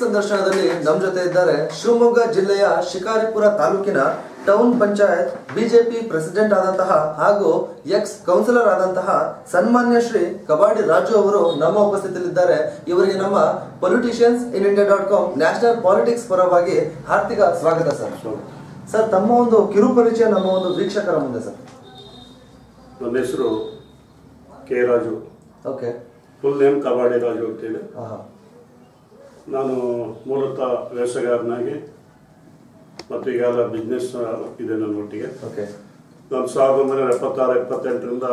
ಸಂದರ್ಶನದಲ್ಲಿ ನಮ್ಮ ಜೊತೆ ಇದ್ದಾರೆ ಶಿವಮೊಗ್ಗ ಜಿಲ್ಲೆಯ ಶಿಕಾರಿಪುರ ತಾಲೂಕಿನ ಟೌನ್ ಪಂಚಾಯತ್ ಬಿಜೆಪಿ ಪ್ರೆಸಿಡೆಂಟ್ ಆದಂತಹ ಹಾಗೂ ಎಕ್ಸ್ ಕೌನ್ಸಿಲರ್ ಆದಂತಹ ಸನ್ಮಾನ್ಯ ಶ್ರೀ ಕಬಾಡಿ ರಾಜು ಅವರು ನಮ್ಮ ಉಪಸ್ಥಿತಿಯಲ್ಲಿದ್ದಾರೆ ಇವರಿಗೆ ನಮ್ಮ politicians in India dot com national politics ಪರವಾಗಿ ಹಾರ್ದಿಕ ಸ್ವಾಗತ ಸರ್ ಸರ್ ತಮ್ಮ ಒಂದು ಕಿರು ಪರಿಚಯ ನಮ್ಮ ಒಂದು ವೀಕ್ಷಕರ ಮುಂದೆ ಸರ್ ನನ್ನ ಹೆಸರು K Raju okay full name Kabadi Raju ಅಂತೇಳಿ ಹಾ ನಾನು ಮೂಲತಃ ವ್ಯವಸಾಯಗಾರನಾಗಿ ಮತ್ತು ಈಗಾಗಲೇ ಬಿಸ್ನೆಸ್ ಇದೆ ನನ್ನ ಒಟ್ಟಿಗೆ ಓಕೆ ನಾನು ಸಾವಿರದ ಒಂಬೈನೂರ ಎಪ್ಪತ್ತಾರು ಎಪ್ಪತ್ತೆಂಟರಿಂದ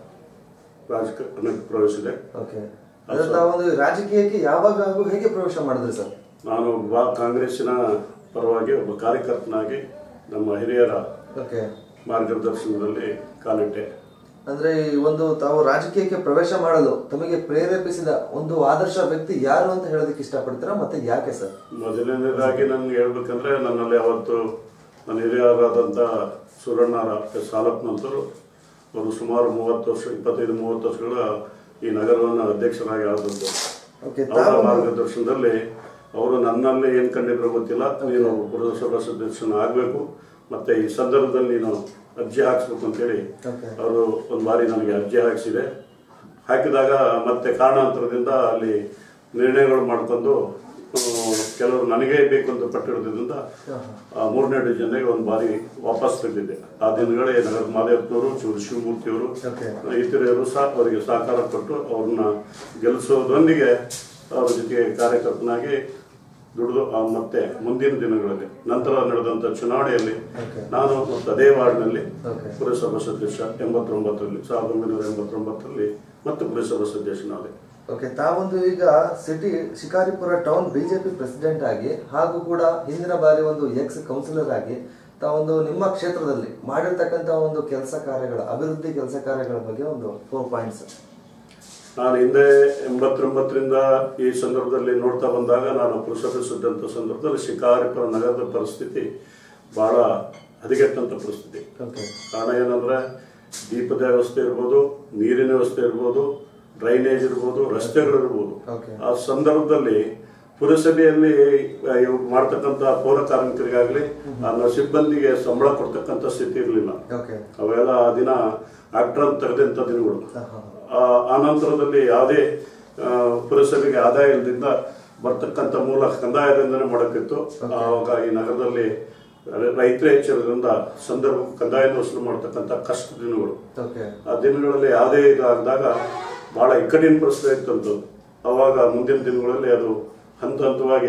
ರಾಜಕಾರಣಕ್ಕೆ ಪ್ರವೇಶಿಸಿದೆ ಓಕೆ ಅದ್ರ ತಾವು ಒಂದು ರಾಜಕೀಯಕ್ಕೆ ಯಾವಾಗ ಹಾಗೂ ಹೇಗೆ ಪ್ರವೇಶ ಮಾಡಿದ್ರಿ ಸರ್ ನಾನು ಬಾ ಕಾಂಗ್ರೆಸ್ಸಿನ ಪರವಾಗಿ ಒಬ್ಬ ಕಾರ್ಯಕರ್ತನಾಗಿ ನಮ್ಮ ಹಿರಿಯರ ಓಕೆ ಮಾರ್ಗದರ್ಶನದಲ್ಲಿ ಕಾಲಿಟ್ಟೆ ಅಂದ್ರೆ ಈ ಒಂದು ತಾವು ರಾಜಕೀಯಕ್ಕೆ ಪ್ರವೇಶ ಮಾಡಲು ತಮಗೆ ಪ್ರೇರೇಪಿಸಿದ ಒಂದು ಆದರ್ಶ ವ್ಯಕ್ತಿ ಯಾರು ಅಂತ ಹೇಳೋದಕ್ಕೆ ಇಷ್ಟಪಡ್ತೀರಾ ಮತ್ತೆ ಯಾಕೆ ಸರ್ ಮೊದಲನೇದಾಗಿ ನನ್ಗೆ ಹೇಳ್ಬೇಕಂದ್ರೆ ನನ್ನಲ್ಲಿ ಅವತ್ತು ನನ್ನ ಹಿರಿಯರಾದಂಥ ಸುರಣ್ಣರ ಎಸ್ ಹಾಲಪ್ಪನಂತರು ಅವರು ಸುಮಾರು ಮೂವತ್ತು ವರ್ಷ ಇಪ್ಪತ್ತೈದು ಮೂವತ್ತು ವರ್ಷಗಳ ಈ ನಗರವನ್ನು ಅಧ್ಯಕ್ಷರಾಗಿ ಆದದ್ದು ಓಕೆ ಅವರ ತಾವು ಮಾರ್ಗದರ್ಶನದಲ್ಲಿ ಅವರು ನನ್ನಲ್ಲಿ ಏನ್ ಕಂಡಿದ್ರು ಗೊತ್ತಿಲ್ಲ ನೀನು ಪುರಸಭಾ ಸದಸ್ಯನ ಆಗಬೇಕು ಮತ್ತೆ ಈ ಸಂದರ್ಭದಲ್ಲಿ ನೀನು ಅರ್ಜಿ ಹಾಕ್ಸ್ಬೇಕು ಅಂತೇಳಿ ಓಕೆ ಅವರು ಒಂದು ಬಾರಿ ನನಗೆ ಅರ್ಜಿ ಹಾಕಿಸಿದೆ ಹಾಕಿದಾಗ ಮತ್ತೆ ಕಾರಣಾಂತರದಿಂದ ಅಲ್ಲಿ ನಿರ್ಣಯಗಳು ಮಾಡ್ಕೊಂಡು ಆ, ಕೆಲವರು ನನಗೇ ಬೇಕು ಅಂತ ಪಟ್ಟಿರೋದ್ರಿಂದ ಆ, ಮೂರನೇ ಡಿವಿಷನ್ಗೆ ಒಂದು ಬಾರಿ ವಾಪಸ್ ತೆಗೆದಿದ್ದೆ ಆ ದಿನಗಳೇ ನಗರ ಮಾದೇವನವರು ಚೂರು ಶಿವಮೂರ್ತಿಯವರು ಓಕೆ ಇತರರು ಸಹ ಅವರಿಗೆ ಸಹಕಾರ ಕೊಟ್ಟು ಅವ್ರನ್ನ ಗೆಲ್ಲಿಸೋದರೊಂದಿಗೆ ಅವ್ರ ಜೊತೆಗೆ ಕಾರ್ಯಕರ್ತನಾಗಿ ದುಡಿದು ಆ ಮತ್ತೆ ಮುಂದಿನ ದಿನಗಳಲ್ಲಿ ನಂತರ ನಡೆದಂಥ ಚುನಾವಣೆಯಲ್ಲಿ ಓಕೆ ನಾನು ಮತ್ತು ಅದೇ ವಾರ್ಡ್ನಲ್ಲಿ ಓಕೆ ಪುರಸಭಾ ಸದಸ್ಯ ಎಂಬತ್ತೊಂಬತ್ತರಲ್ಲಿ ಸಾವಿರದ ಒಂಬೈನೂರ ಎಂಬತ್ತೊಂಬತ್ತರಲ್ಲಿ ಮತ್ತೆ ಪುರಸಭಾ ಸದಸ್ಯನಾದೆ ಓಕೆ ತಾವೊಂದು ಈಗ city Shikaripura town BJP president ಆಗಿ ಹಾಗೂ ಕೂಡ ಹಿಂದಿನ ಬಾರಿ ಒಂದು ಎಕ್ಸ್ ಕೌನ್ಸಿಲರ್ ಆಗಿ ತಾವೊಂದು ನಿಮ್ಮ ಕ್ಷೇತ್ರದಲ್ಲಿ ಮಾಡಿರ್ತಕ್ಕಂಥ ಒಂದು ಕೆಲಸ ಕಾರ್ಯಗಳ ಅಭಿವೃದ್ಧಿ ಕೆಲಸ ಕಾರ್ಯಗಳ ಬಗ್ಗೆ ಒಂದು ಫೋರ್ ಪಾಯಿಂಟ್ಸ್ ನಾನು ಹಿಂದೆ ಎಂಬತ್ತೊಂಬತ್ತರಿಂದ ಈ ಸಂದರ್ಭದಲ್ಲಿ ನೋಡ್ತಾ ಬಂದಾಗ ನಾನು ಪುರಸಭೆ ಸುದ್ದಂಥ ಸಂದರ್ಭದಲ್ಲಿ ಶಿಕಾರಿಪುರ ನಗರದ ಪರಿಸ್ಥಿತಿ ಬಹಳ ಹದಗೆಟ್ಟಂಥ ಪರಿಸ್ಥಿತಿ ಓಕೆ ಕಾರಣ ಏನಂದ್ರೆ ದೀಪದ ವ್ಯವಸ್ಥೆ ಇರ್ಬೋದು ನೀರಿನ ವ್ಯವಸ್ಥೆ ಇರ್ಬೋದು ಡ್ರೈನೇಜ್ ಇರ್ಬೋದು ರಸ್ತೆಗಳು ಇರ್ಬೋದು ಓಕೆ ಆ ಸಂದರ್ಭದಲ್ಲಿ ಪುರಸಭೆಯಲ್ಲಿ ಆ, ಇವ್ರು ಮಾಡ್ತಕ್ಕಂಥ ಪೌರ ಕಾರ್ಮಿಕರಿಗಾಗಲಿ ಆ ಸಿಬ್ಬಂದಿಗೆ ಸಂಬಳ ಕೊಡ್ತಕ್ಕಂಥ ಸ್ಥಿತಿ ಇರಲಿಲ್ಲ ಓಕೆ ಅವೆಲ್ಲ ಆ ದಿನ ಆಕ್ಟ್ರನ್ ತೆಗೆದಂಥ ದಿನಗಳು ಹಾಂ ಆ ಆ ನಂತರದಲ್ಲಿ ಯಾವುದೇ ಆ, ಪುರಸಭೆಗೆ ಆದಾಯ ಇಲ್ಲದಿಂದ ಬರ್ತಕ್ಕಂಥ ಮೂಲ ಕಂದಾಯದಿಂದನೇ ಮಾಡಕ್ಕಿತ್ತು ಆವಾಗ ಈ ನಗರದಲ್ಲಿ ರೈತರೇ ಹೆಚ್ಚಿರೋದ್ರಿಂದ ಸಂದರ್ಭ ಕಂದಾಯ ವಸೂಲು ಮಾಡ್ತಕ್ಕಂಥ ಕಷ್ಟ ದಿನಗಳು ಓಕೆ ಆ ದಿನಗಳಲ್ಲಿ ಯಾವುದೇ ಇದಾದಾಗ ಬಹಳ ಇಕ್ಕಟ್ಟಿನ ಪರಿಸ್ಥಿತಿ ಇತ್ತಂತು ಅವಾಗ ಮುಂದಿನ ದಿನಗಳಲ್ಲಿ ಅದು ಹಂತ ಹಂತವಾಗಿ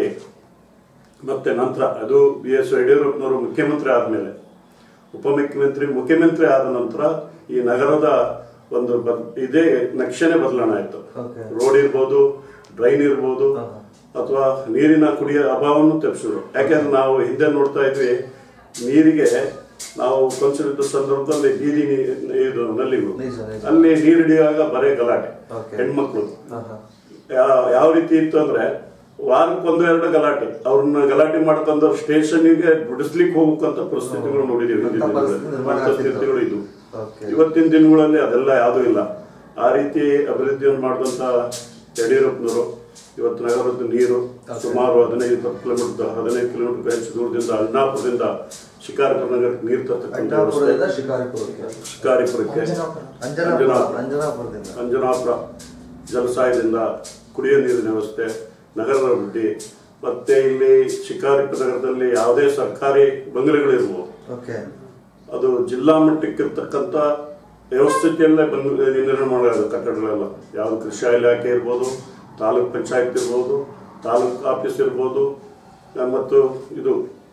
ಮತ್ತೆ ನಂತರ ಅದು ಬಿ ಎಸ್ ಯಡಿಯೂರಪ್ಪನವರು ಮುಖ್ಯಮಂತ್ರಿ ಆದಮೇಲೆ ಉಪಮುಖ್ಯಮಂತ್ರಿ ಮುಖ್ಯಮಂತ್ರಿ ಆದ ನಂತರ ಈ ನಗರದ ಒಂದು ಬದ್ ಇದೇ ನಕ್ಷೆನೇ ಬದಲಾವಣೆ ಆಯಿತು ಓಕೆ ರೋಡ್ ಇರ್ಬೋದು ಡ್ರೈನ್ ಇರ್ಬೋದು ಹಾ. ಅಥವಾ ನೀರಿನ ಕುಡಿಯ ಅಭಾವವನ್ನು ತಪ್ಪಿಸಿದ್ರು ಯಾಕೆಂದ್ರೆ ನಾವು ಹಿಂದೆ ನೋಡ್ತಾ ಇದ್ವಿ ನೀರಿಗೆ ನಾವು ಕೊಂಚವಿದ್ದ ಸಂದರ್ಭದಲ್ಲಿ ಬೀದಿ ನೀ- ಇದು ನಲ್ಲಿಗಳು ನಿಜ ನಿಜ ಅಲ್ಲಿ ನೀರು ಹಿಡಿಯುವಾಗ ಬರೇ ಗಲಾಟೆ Okay. ಹೆಣ್ಮಕ್ಳು ಹಾಂ ಹಾಂ ಯಾ- ಯಾವ ರೀತಿ ಇತ್ತು ಅಂದ್ರೆ ವಾರಕ್ಕೊಂದು ಎರಡು ಗಲಾಟೆ ಅವ್ರನ್ನ ಗಲಾಟೆ ಮಾಡ್ಕೊಂಡು ಸ್ಟೇಷನ್ಗೆ ಬಿಡಿಸ್ಲಿಕ್ಕೆ ಹೋಗ್ಬೇಕಂತ ಪರಿಸ್ಥಿತಿಗಳು ನೋಡಿದೀವಿ ಹಿಂದಿನ ಅಂತ ಪರಿಸ್ಥಿತಿ ದಿನಗಳಲ್ಲಿ. ನಿರ್ಮಾಣ ಅಂತ ಆಗ್ತಿತ್ತು. ಸ್ಥಿತಿಗಳು ಇದು ಓಕೆ ಇವತ್ತಿನ ದಿನಗಳಲ್ಲಿ ಅದೆಲ್ಲ ಯಾವುದೂ ಇಲ್ಲ ಆ ರೀತಿ ಅಭಿವೃದ್ಧಿಯನ್ನು ಮಾಡಿದಂತ ಯಡಿಯೂರಪ್ಪನವರು ಇವತ್ತು ನಗರದ ನೀರು ಸುಮಾರು ಹದಿನೈದು ಇಪ್ಪತ್ತು ಕಿಲೋಮೀಟರ್ ಹದಿನೈದು ಕಿಲೋಮೀಟರ್ ಹೆಚ್ಚು ದೂರದಿಂದ ಅಣ್ಣಾಪುರದಿಂದ ಶಿಕಾರಿಪುರ ನಗರಕ್ಕೆ ನೀರು ತರ್ತಕ್ಕಂಥ ವ್ಯವಸ್ಥೆ ಅಂಜನಾಪುರದಿಂದ ಶಿಕಾರಿಪುರಕ್ಕೆ ಶಿಕಾರಿಪುರಕ್ಕೆ ಅಂಜನಾಪುರ ಅಂಜನಾಪುರ. ಅಂಜನಾಪುರದಿಂದ ಅಂಜನಾಪುರ ಜಲಸಾಯದಿಂದ ಕುಡಿಯೋ ನೀರಿನ ವ್ಯವಸ್ಥೆ ನಗರದ ಅಭಿವೃದ್ಧಿ ಮತ್ತೆ ಇಲ್ಲಿ ಶಿಕಾರಿಪುರ ನಗರದಲ್ಲಿ ಯಾವುದೇ ಸರ್ಕಾರಿ ಬಂಗಲೆಗಳಿರ್ಬೋದು ಓಕೆ ಅದು ಜಿಲ್ಲಾ ಮಟ್ಟಕ್ಕೆ ಇರ್ತಕ್ಕಂಥ ವ್ಯವಸ್ಥಿತಿಯಲ್ಲೇ ಬಂದು ನಿರ್ಮಾಣ ಮಾಡೋದು ಕಟ್ಟಡಗಳೆಲ್ಲ ಯಾವುದು ಕೃಷಿ ಇಲಾಖೆ ಇರ್ಬೋದು ತಾಲೂಕ್ ಪಂಚಾಯತ್ ಇರ್ಬೋದು ತಾಲೂಕ್ ಆಫೀಸ್ ಇರ್ಬೋದು ಆ, ಮತ್ತು ಇದು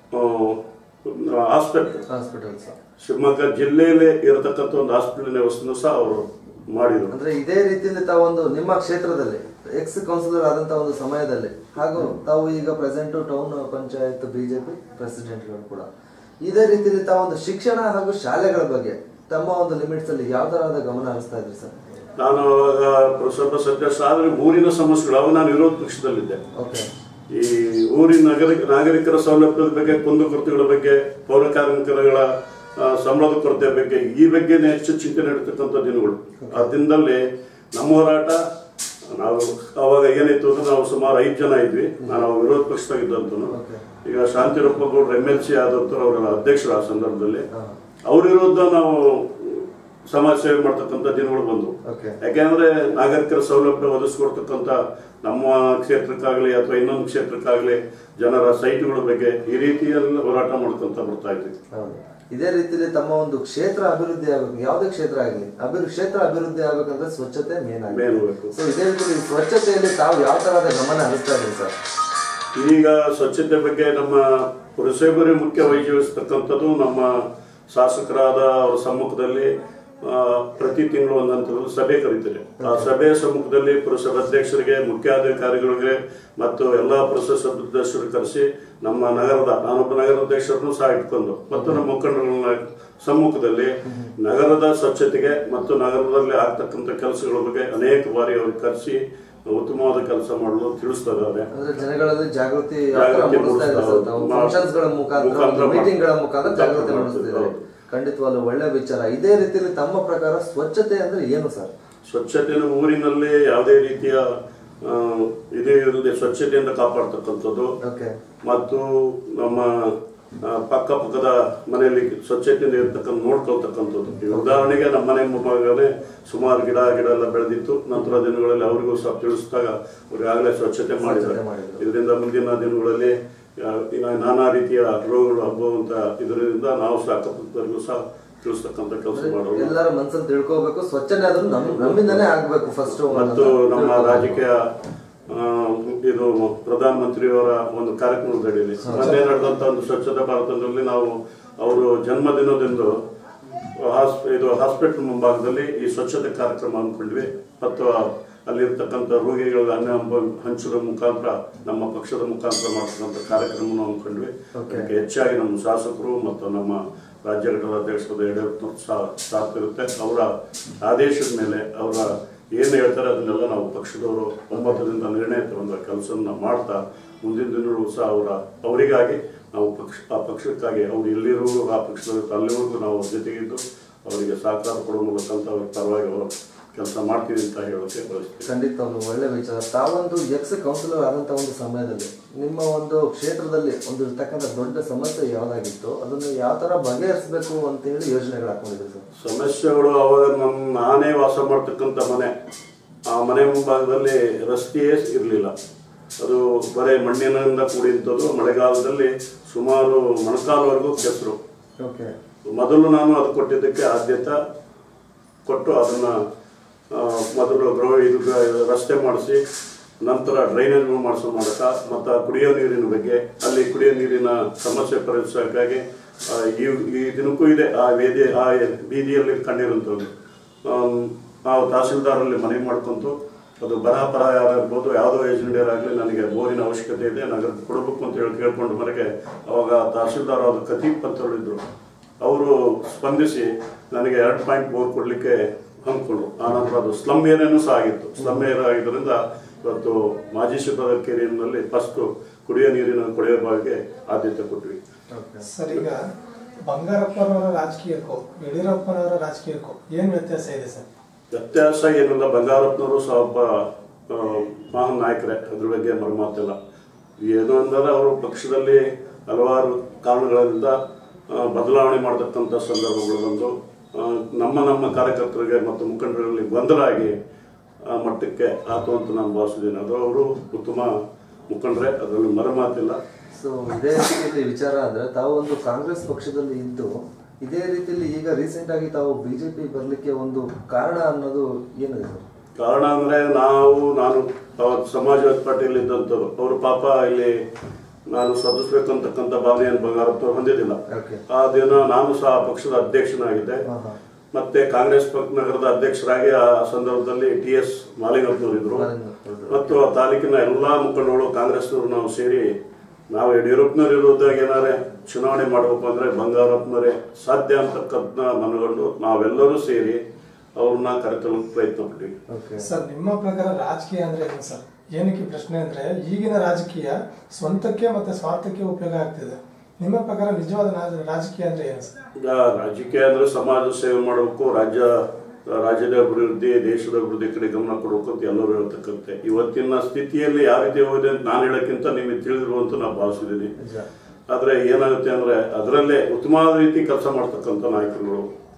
ಹಾಸ್ಪಿಟಲ್ ಹಾಸ್ಪಿಟಲ್ಸ್ ಶಿವಮೊಗ್ಗ ಜಿಲ್ಲೆಯಲ್ಲೇ ಇರತಕ್ಕಂಥ ಒಂದು ಹಾಸ್ಪಿಟಲ್ ವ್ಯವಸ್ಥೆನೂ ಸಹ ಅವರು ಮಾಡಿದರು ಅಂದ್ರೆ ಇದೇ ರೀತಿಯಲ್ಲಿ ತಾವೊಂದು ನಿಮ್ಮ ಕ್ಷೇತ್ರದಲ್ಲಿ ಎಕ್ಸ್ ಕೌನ್ಸಿಲರ್ ಆದಂತ ಒಂದು ಸಮಯದಲ್ಲಿ ಹಾಗೂ ತಾವು ಈಗ ಪ್ರೆಸೆಂಟ್ ಟೌನ್ ಪಂಚಾಯತ್ ಬಿಜೆಪಿ ಪ್ರೆಸಿಡೆಂಟ್ಗಳು ಕೂಡ ಇದೇ ರೀತಿಯಲ್ಲಿ ತಾವೊಂದು ಶಿಕ್ಷಣ ಹಾಗೂ ಶಾಲೆಗಳ ಬಗ್ಗೆ ತಮ್ಮ ಒಂದು ಲಿಮಿಟ್ಸ್ ಅಲ್ಲಿ ಯಾವ ತರಹದ ಗಮನ ಹರಿಸ್ತಾ ಇದ್ರಿ ಸರ್ ನಾನು ಅವಾಗ ಸ್ವಲ್ಪ ಸದಸ್ಯ ಆದರೆ ಊರಿನ ಸಮಸ್ಯೆಗಳು ಅವಾಗ ನಾನು ವಿರೋಧ ಪಕ್ಷದಲ್ಲಿದ್ದೆ ಓಕೆ ಈ ಊರಿನ ನಾಗರಿಕ ನಾಗರಿಕರ ಸೌಲಭ್ಯದ ಬಗ್ಗೆ ಕುಂದುಕೊರತೆಗಳ ಬಗ್ಗೆ ಪೌರ ಕಾರ್ಮಿಕರುಗಳ ಆ, ಸಂಬಳದ ಕೊರತೆ ಬಗ್ಗೆ ಈ ಬಗ್ಗೆನೇ ಹೆಚ್ಚು ಚಿಂತೆ ನಡೆತಕ್ಕಂಥ ದಿನಗಳು ಆ ದಿನದಲ್ಲಿ ನಮ್ಮ ಹೋರಾಟ ನಾವು ಅವಾಗ ಏನಾಯ್ತು ಅಂದ್ರೆ ನಾವು ಸುಮಾರು ಐದು ಜನ ಇದ್ವಿ ನಾನು ಅವಾಗ ವಿರೋಧ ಪಕ್ಷದಾಗಿದ್ದಂತೂ Okay. ಈಗ ಶಾಂತಿರೂಪ ಗೌಡ್ರು ಎಮ್ ಎಲ್ ಸಿ ಆದಂತರು ಅವರೆಲ್ಲ ಅಧ್ಯಕ್ಷರು ಆ ಸಂದರ್ಭದಲ್ಲಿ ಹಾ. ಅವ್ರ ವಿರುದ್ಧ ನಾವು ಸಮಾಜ ಸೇವೆ ಮಾಡ್ತಕ್ಕಂಥ ದಿನಗಳು ಬಂದವು ಓಕೆ ಯಾಕೆಂದ್ರೆ ನಾಗರಿಕರ ಸೌಲಭ್ಯ ಒದಗಿಸ್ಕೊಡ್ತಕ್ಕಂಥ ನಮ್ಮ ಕ್ಷೇತ್ರಕ್ಕಾಗಲಿ ಅಥವಾ ಇನ್ನೊಂದು ಕ್ಷೇತ್ರಕ್ಕಾಗಲಿ ಜನರ ಸೈಟ್ಗಳ ಬಗ್ಗೆ ಈ ರೀತಿಯಲ್ಲಿ ಹೋರಾಟ ಮಾಡ್ಕೊಂತ ಬರ್ತಾ ಇದ್ವಿ ಹೌದು ಇದೇ ರೀತಿಯಲ್ಲಿ ತಮ್ಮ ಒಂದು ಕ್ಷೇತ್ರ ಅಭಿವೃದ್ಧಿ ಆಗಬೇಕು ಯಾವುದೇ ಕ್ಷೇತ್ರ ಆಗಲಿ ಅಭಿವೃದ್ಧಿ ಕ್ಷೇತ್ರ ಅಭಿವೃದ್ಧಿ ಆಗ್ಬೇಕಂದ್ರೆ ಸ್ವಚ್ಛತೆ ಮೇನ್ ಮೇನ್ ಆಗಿದೆ ಬೇಕು. ಸೊ ಇದೇ ರೀತಿಯಲ್ಲಿ ಸ್ವಚ್ಛತೆಯಲ್ಲಿ ತಾವು ಯಾವ ತರಹದ ಗಮನ ಹರಿಸ್ತಾ ಇದ್ದೀರಿ ಸರ್ ಈಗ ಸ್ವಚ್ಛತೆ ಬಗ್ಗೆ ನಮ್ಮ ಪುರಸಭೆಯವರೇ ಮುಖ್ಯ ವಹಿಸಿರ್ತಕ್ಕಂಥದ್ದು ನಮ್ಮ ಶಾಸಕರಾದ ಅವರ ಸಮ್ಮುಖದಲ್ಲಿ ಆ, ಪ್ರತಿ ತಿಂಗಳು ಒಂದು ಹಂತದಲ್ಲಿ ಸಭೆ ಕರೀತಾರೆ ಆ ಸಭೆಯ ಸಮ್ಮುಖದಲ್ಲಿ ಪುರಸಭೆ ಅಧ್ಯಕ್ಷರಿಗೆ ಮುಖ್ಯಾಧಿಕಾರಿಗಳಿಗೆ ಮತ್ತು ಎಲ್ಲಾ ಪುರಸಭೆ ಸದಸ್ಯರು ಕರೆಸಿ ನಮ್ಮ ನಗರದ ನಾನೊಬ್ಬ ನಗರಾಧ್ಯಕ್ಷರನ್ನು ಸಹ ಇಟ್ಕೊಂಡು ಮತ್ತು ನಮ್ಮ ಮುಖಂಡರನ್ನ ಸಮ್ಮುಖದಲ್ಲಿ ನಗರದ ಸ್ವಚ್ಛತೆಗೆ ಮತ್ತು ನಗರದಲ್ಲಿ ಆಗ್ತಕ್ಕಂಥ ಕೆಲಸಗಳ ಬಗ್ಗೆ ಅನೇಕ ಬಾರಿ ಅವ್ರಿಗೆ ಕರೆಸಿ ಉತ್ತಮವಾದ ಕೆಲಸ ಮಾಡಲು ತಿಳಿಸ್ತಾ ಇದ್ದಾರೆ ಅಂದ್ರೆ ಜನಗಳಲ್ಲಿ ಜಾಗೃತಿ ಯಾವ ತರ ಜಾಗೃತಿ ಮೂಡಿಸ್ತಾ ಇದ್ದಾರೆ ಸರ್ ತಾವು ಮೂಡಿಸ್ತಾ- ಫಂಕ್ಷನ್ಸ್ ಗಳ ಮುಖಾಂತರ ಮುಖಾಂತರ ಮೀಟಿಂಗ್ ಗಳ ಮಾಡ್ತಾರೆ. ಮುಖಾಂತರ ಜಾಗೃತಿ ಮೂಡಿಸ್ತಿದ್ದಾರೆ ಹೌದು. ಖಂಡಿತವಾಗ್ಲೂ ಒಳ್ಳೆ ವಿಚಾರ ಇದೇ ರೀತಿಯಲ್ಲಿ ತಮ್ಮ ಪ್ರಕಾರ ಸ್ವಚ್ಛತೆ ಅಂದ್ರೆ ಏನು ಸರ್ ಸ್ವಚ್ಛತೆಯನ್ನು ಊರಿನಲ್ಲಿ ಯಾವುದೇ ರೀತಿಯ ಆ, ಇದು ಇರದೆ ಸ್ವಚ್ಛತೆಯಿಂದ ಕಾಪಾಡ್ತಕ್ಕಂಥದ್ದು ಓಕೆ ಮತ್ತು ನಮ್ಮ ಆ, ಪಕ್ಕ ಪಕ್ಕದ ಮನೆಯಲ್ಲಿ ಸ್ವಚ್ಛತೆಯಿಂದ ಇರ್ತಕ್ಕಂಥ ನೋಡ್ಕೊಳ್ತಕ್ಕಂಥದ್ದು ಈಗ ಉದಾಹರಣೆಗೆ ನಮ್ಮ ಮನೆ ಮುಂಭಾಗನೇ ಸುಮಾರು ಗಿಡ ಗಿಡ ಎಲ್ಲ ಬೆಳೆದಿತ್ತು ನಂತರ ದಿನಗಳಲ್ಲಿ ಅವರಿಗೂ ಸಹ ತಿಳಿಸಿದಾಗ ಅವ್ರು ಆಗಲೇ ಸ್ವಚ್ಛತೆ ಮಾಡಿದ್ದಾರೆ ಮಾಡಿದ್ರು. ಇದರಿಂದ ಮುಂದಿನ ದಿನಗಳಲ್ಲಿ ಆ, ಈಗ ನಾನಾ ರೀತಿಯ ರೋಗಗಳು ಹಬ್ಬುವಂತ ಇದರಿಂದ ನಾವು ಸಹ ಅಕ್ಕಪಕ್ಕದವರಿಗೂ ಸಹ ತಿಳಿಸ್ತಕ್ಕಂಥ ಕೆಲಸ ಮಾಡೋದು ಎಲ್ಲರ ಮನ್ಸಲ್ಲಿ ತಿಳ್ಕೋಬೇಕು ಸ್ವಚ್ಛನೆ ಆದ್ರೂ ನಮ್ ನಮ್ಮಿಂದನೇ ಆಗ್ಬೇಕು ಫಸ್ಟ್ ಮತ್ತು ನಮ್ಮ ರಾಜಕೀಯ ಆ, ಇದು ಪ್ರಧಾನಮಂತ್ರಿಯವರ ಒಂದು ಕಾರ್ಯಕ್ರಮದ ಅಡಿಯಲ್ಲಿ ಮೊನ್ನೆ ನಡೆದಂತ ಒಂದು ಸ್ವಚ್ಛತಾ ಭಾರತದಲ್ಲಿ ನಾವು ಅವರು ಜನ್ಮದಿನದಂದು ಹಾಸ್ ಇದು ಹಾಸ್ಪಿಟಲ್ ಮುಂಭಾಗದಲ್ಲಿ ಈ ಸ್ವಚ್ಛತೆ ಕಾರ್ಯಕ್ರಮ ಹಮ್ಮಿಕೊಂಡ್ವಿ ಮತ್ತು ಅಲ್ಲಿರ್ತಕ್ಕಂಥ ರೋಗಿಗಳ ಅನ್ನ ಹಂಪ- ಹಂಚುವ ಮುಖಾಂತರ ನಮ್ಮ ಪಕ್ಷದ ಮುಖಾಂತರ ಮಾಡ್ತಕ್ಕಂಥ ಕಾರ್ಯಕ್ರಮವನ್ನು ಹಮ್ಮಿಕೊಂಡ್ವಿ Okay. ಅದಕ್ಕೆ ಹೆಚ್ಚಾಗಿ ನಮ್ಮ ಶಾಸಕರು ಮತ್ತು ನಮ್ಮ ರಾಜ್ಯ ಘಟಕದ ಅಧ್ಯಕ್ಷರಾದ ಯಡಿಯೂರಪ್ಪನವ್ರು ಸಹ ಸಾಥ್ ಇರುತ್ತೆ ಅವರ ಆದೇಶದ ಮೇಲೆ ಅವರ ಏನು ಹೇಳ್ತಾರೆ ಅದನ್ನೆಲ್ಲ ನಾವು ಪಕ್ಷದವರು ಒಂಬತ್ತರಿಂದ ನಿರ್ಣಯ ತಗೊಂಡ ಕೆಲಸವನ್ನ ಮಾಡ್ತಾ ಮುಂದಿನ ದಿನಗಳು ಸಹ ಅವರ ಅವರಿಗಾಗಿ ನಾವು ಪಕ್ಷ ಆ ಪಕ್ಷಕ್ಕಾಗಿ ಅವ್ರು ಎಲ್ಲಿರುವುದು ಆ ಪಕ್ಷದಲ್ಲಿ ಅಲ್ಲಿವರೆಗೂ ನಾವು ಅವ್ರ ಜೊತೆಗಿದ್ದು ಅವರಿಗೆ ಸಹಕಾರ ಕೊಡೋ ಮೂಲಕ ಅಂತ ಅವ್ರ ಪರವಾಗಿ ಅವರು ಕೆಲಸ ಮಾಡ್ತೀವಿ ಅಂತ ಹೇಳೋಕೆ ಬಯಸ್ತೀನಿ ಖಂಡಿತ ಒಂದು ಒಳ್ಳೆ ವಿಚಾರ ತಾವೊಂದು ಎಕ್ಸ್ ಕೌನ್ಸಿಲರ್ ಆದಂತ ಒಂದು ಸಮಯದಲ್ಲಿ ನಿಮ್ಮ ಒಂದು ಕ್ಷೇತ್ರದಲ್ಲಿ ಒಂದು ಇರ್ತಕ್ಕಂಥ ದೊಡ್ಡ ಸಮಸ್ಯೆ ಯಾವ್ದಾಗಿತ್ತು ಅದನ್ನು ಯಾವ ತರ ಬಗೆಹರಿಸಬೇಕು ಅಂತ ಹೇಳಿ ಯೋಜನೆಗಳು ಹಾಕೊಂಡಿದ್ರು ಸರ್ ಸಮಸ್ಯೆಗಳು ಅವಾಗ ನಮ್ಮ ನಾನೇ ವಾಸ ಮಾಡ್ತಕ್ಕಂಥ ಮನೆ ಆ ಮನೆ ಮುಂಭಾಗದಲ್ಲಿ ರಸ್ತೆಯೇ ಇರಲಿಲ್ಲ ಅದು ಬರೀ ಮಣ್ಣಿನಿಂದ ಕೂಡಿಂಥದ್ದು ಮಳೆಗಾಲದಲ್ಲಿ ಸುಮಾರು ಮೊಣಕಾಲವರೆಗೂ ಕೆಸರು ಓಕೆ ಮೊದಲು ನಾನು ಅದು ಕೊಟ್ಟಿದ್ದಕ್ಕೆ ಆದ್ಯತೆ ಕೊಟ್ಟು ಅದನ್ನ ಆ, ಮೊದಲು ಗ್ರೋ ಇದು ಗ- ರಸ್ತೆ ಮಾಡಿಸಿ ನಂತರ ಡ್ರೈನೇಜ್ ಮಾಡಿಸೋ ಮೂಲಕ ಮತ್ತು ಕುಡಿಯೋ ನೀರಿನ ಬಗ್ಗೆ ಅಲ್ಲಿ ಕುಡಿಯೋ ನೀರಿನ ಸಮಸ್ಯೆ ಪರಿಹರಿಸೋಕ್ಕಾಗಿ ಆ, ಈ ಈ ದಿನಕ್ಕೂ ಇದೆ ಆ ವೇದಿ ಆ ಬೀದಿಯಲ್ಲಿ ಕಂಡಿರುವಂಥದ್ದು ಆಮ್, ನಾವು ತಹಸೀಲ್ದಾರಲ್ಲಿ ಮನವಿ ಮಾಡ್ಕೊಂತು ಅದು ಬರ ಪರ ಯಾರಿರ್ಬೋದು ಯಾವುದೋ ಏಜೆಂಡಿಯರಾಗಲಿ ನನಗೆ ಬೋರಿನ ಅವಶ್ಯಕತೆ ಇದೆ ನಗರಕ್ಕೆ ಕೊಡಬೇಕು ಅಂತ ಹೇಳಿ ಕೇಳ್ಕೊಂಡು ಮನೆಗೆ ಅವಾಗ ತಹಸೀಲ್ದಾರ್ ಆದ ಕತೀಪ್ ಅಂತ ಹೇಳಿದ್ರು ಅವರು ಸ್ಪಂದಿಸಿ ನನಗೆ ಎರಡು ಪಾಯಿಂಟ್ ಬೋರ್ ಕೊಡಲಿಕ್ಕೆ ಹಮ್ಮಿಕೊಂಡ್ರು ಆನಂತರ ಅದು ಸ್ಲಮ್ ಏರಿಯಾನು ಸಹ ಆಗಿತ್ತು ಸ್ಲಮ್ ಏರಿಯಾ ಆಗಿದ್ದರಿಂದ ಇವತ್ತು ಮಾಜಿ ಶಿಬರ ಕೆರೆಯಲ್ಲಿ ಫಸ್ಟ್ ಕುಡಿಯೋ ನೀರಿನ ಕೊಳೆಯ ಬಾವಿಗೆ ಆದ್ಯತೆ ಕೊಟ್ವಿ ಓಕೆ ಸರ್ ಈಗ ಬಂಗಾರಪ್ಪನವರ ರಾಜಕೀಯಕ್ಕೂ ಯಡಿಯೂರಪ್ಪನವರ ರಾಜಕೀಯಕ್ಕೂ ಏನ್ ವ್ಯತ್ಯಾಸ ಇದೆ ಸರ್ ವ್ಯತ್ಯಾಸ ಏನಿಲ್ಲ ಬಂಗಾರಪ್ಪನವರು ಸಹ ಒಬ್ಬ ಆ, ಮಹಾನ್ ನಾಯಕರೇ ಅದ್ರ ಬಗ್ಗೆ ಮರುಮಾತಿಲ್ಲ ಏನು ಅಂದರೆ ಅವರು ಪಕ್ಷದಲ್ಲಿ ಹಲವಾರು ಕಾರಣಗಳಿಂದ ಆ, ಬದಲಾವಣೆ ಮಾಡತಕ್ಕಂಥ ಸಂದರ್ಭಗಳು ಬಂದು ಆ, ನಮ್ಮ ನಮ್ಮ ಕಾರ್ಯಕರ್ತರಿಗೆ ಮತ್ತು ಮುಖಂಡರಲ್ಲಿ ಗೊಂದಲ ಆಗಿ ಆ ಮಟ್ಟಕ್ಕೆ ಆತು ಅಂತ ನಾನು ಭಾವಿಸಿದ್ದೇನೆ ಅದು ಅವರು ಉತ್ತಮ ಮುಖಂಡರೇ ಅದರಲ್ಲಿ ಮರಮಾತಿಲ್ಲ ಸೊ ಇದೇ ರೀತಿಯಲ್ಲಿ ವಿಚಾರ ಅಂದ್ರೆ ತಾವು ಒಂದು ಕಾಂಗ್ರೆಸ್ ಪಕ್ಷದಲ್ಲಿ ಇದ್ದು ಇದೇ ರೀತಿಯಲ್ಲಿ ಈಗ ರೀಸೆಂಟ್ ಆಗಿ ತಾವು ಬಿಜೆಪಿ ಬರ್ಲಿಕ್ಕೆ ಒಂದು ಕಾರಣ ಅನ್ನೋದು ಏನಿದೆ ಸರ್ ಕಾರಣ ಅಂದ್ರೆ ನಾವು ನಾನು ಅವತ್ತು ಸಮಾಜವಾದಿ ಪಾರ್ಟಿಯಲ್ಲಿ ಇದ್ದಂಥವ್ರು ಅವರು ಪಾಪ ಇಲ್ಲಿ ನಾನು ಸಲ್ಲಿಸ್ಬೇಕಂತಕ್ಕಂಥ ಭಾವನೆಯನ್ನು ಬಂಗಾರಪ್ಪ ಹೊಂದಿದ್ದಿಲ್ಲ ಓಕೆ ಆ ದಿನ ನಾನು ಸಹ ಪಕ್ಷದ ಅಧ್ಯಕ್ಷನಾಗಿದ್ದೆ ಹಾ, ಹಾ. ಮತ್ತೆ ಕಾಂಗ್ರೆಸ್ ಪಕ್ಷ ನಗರದ ಅಧ್ಯಕ್ಷರಾಗಿ ಆ ಸಂದರ್ಭದಲ್ಲಿ ಟಿ ಎಸ್ ಮಾಲಿಂಗಪ್ಪನವರು ಇದ್ರು ಮಾಲಿಂಗಪ್ಪನವರು. ಮತ್ತು ಆ ತಾಲೂಕಿನ ಎಲ್ಲಾ ಮುಖಂಡಗಳು ಕಾಂಗ್ರೆಸ್ನವರು ನಾವು ಸೇರಿ ನಾವು ಯಡಿಯೂರಪ್ಪನವ್ರ ವಿರುದ್ಧ ಏನಾರೆ ಚುನಾವಣೆ ಮಾಡಬೇಕು ಅಂದ್ರೆ ಬಂಗಾರಪ್ಪನವರೇ ಸಾಧ್ಯ ಅಂತಕ್ಕಂಥ ಮನಗಂಡು ನಾವೆಲ್ಲರೂ ಸೇರಿ ಅವ್ರನ್ನ ಕರೆತರಲು ಪ್ರಯತ್ನ ಪಟ್ವಿ ಓಕೆ ಸರ್ ನಿಮ್ಮ ಪ್ರಕಾರ ರಾಜಕೀಯ ಅಂದ್ರೆ ಏನು ಸರ್ ಏನಕ್ಕೆ ಈ ಪ್ರಶ್ನೆ ಅಂದ್ರೆ ಈಗಿನ ರಾಜಕೀಯ ಸ್ವಂತಕ್ಕೆ ಮತ್ತೆ ಸ್ವಾರ್ಥಕ್ಕೆ ಉಪಯೋಗ ಆಗ್ತಿದೆ ನಿಮ್ಮ ಪ್ರಕಾರ ನಿಜವಾದ ನಾ- ರಾಜಕೀಯ ಅಂದ್ರೆ ಏನು ಸರ್ ಈಗ ರಾಜಕೀಯ ಅಂದ್ರೆ ಸಮಾಜ ಸೇವೆ ಮಾಡಬೇಕು ರಾಜ್ಯ ರಾಜ್ಯದ ಅಭಿವೃದ್ಧಿ ದೇಶದ ಅಭಿವೃದ್ಧಿ ಕಡೆ ಗಮನ ಕೊಡಬೇಕು ಅಂತ ಎಲ್ಲರೂ ಹೇಳ್ತಕ್ಕಂತೆ ಇವತ್ತಿನ ಸ್ಥಿತಿಯಲ್ಲಿ ಯಾವ ರೀತಿ ಹೋಗಿದೆ ಅಂತ ನಾನು ಹೇಳಕ್ಕಿಂತ ನಿಮಗೆ ತಿಳಿದಿರುವಂತ ನಾನು ಭಾವಿಸಿದ್ದೀನಿ ನಿಜ ಆದ್ರೆ ಏನಾಗುತ್ತೆ ಅಂದ್ರೆ ಅದರಲ್ಲೇ ಉತ್ತಮವಾದ ರೀತಿ ಕೆಲಸ ಮಾಡ್ತಕ್ಕಂಥ ನಾಯಕರುಗಳು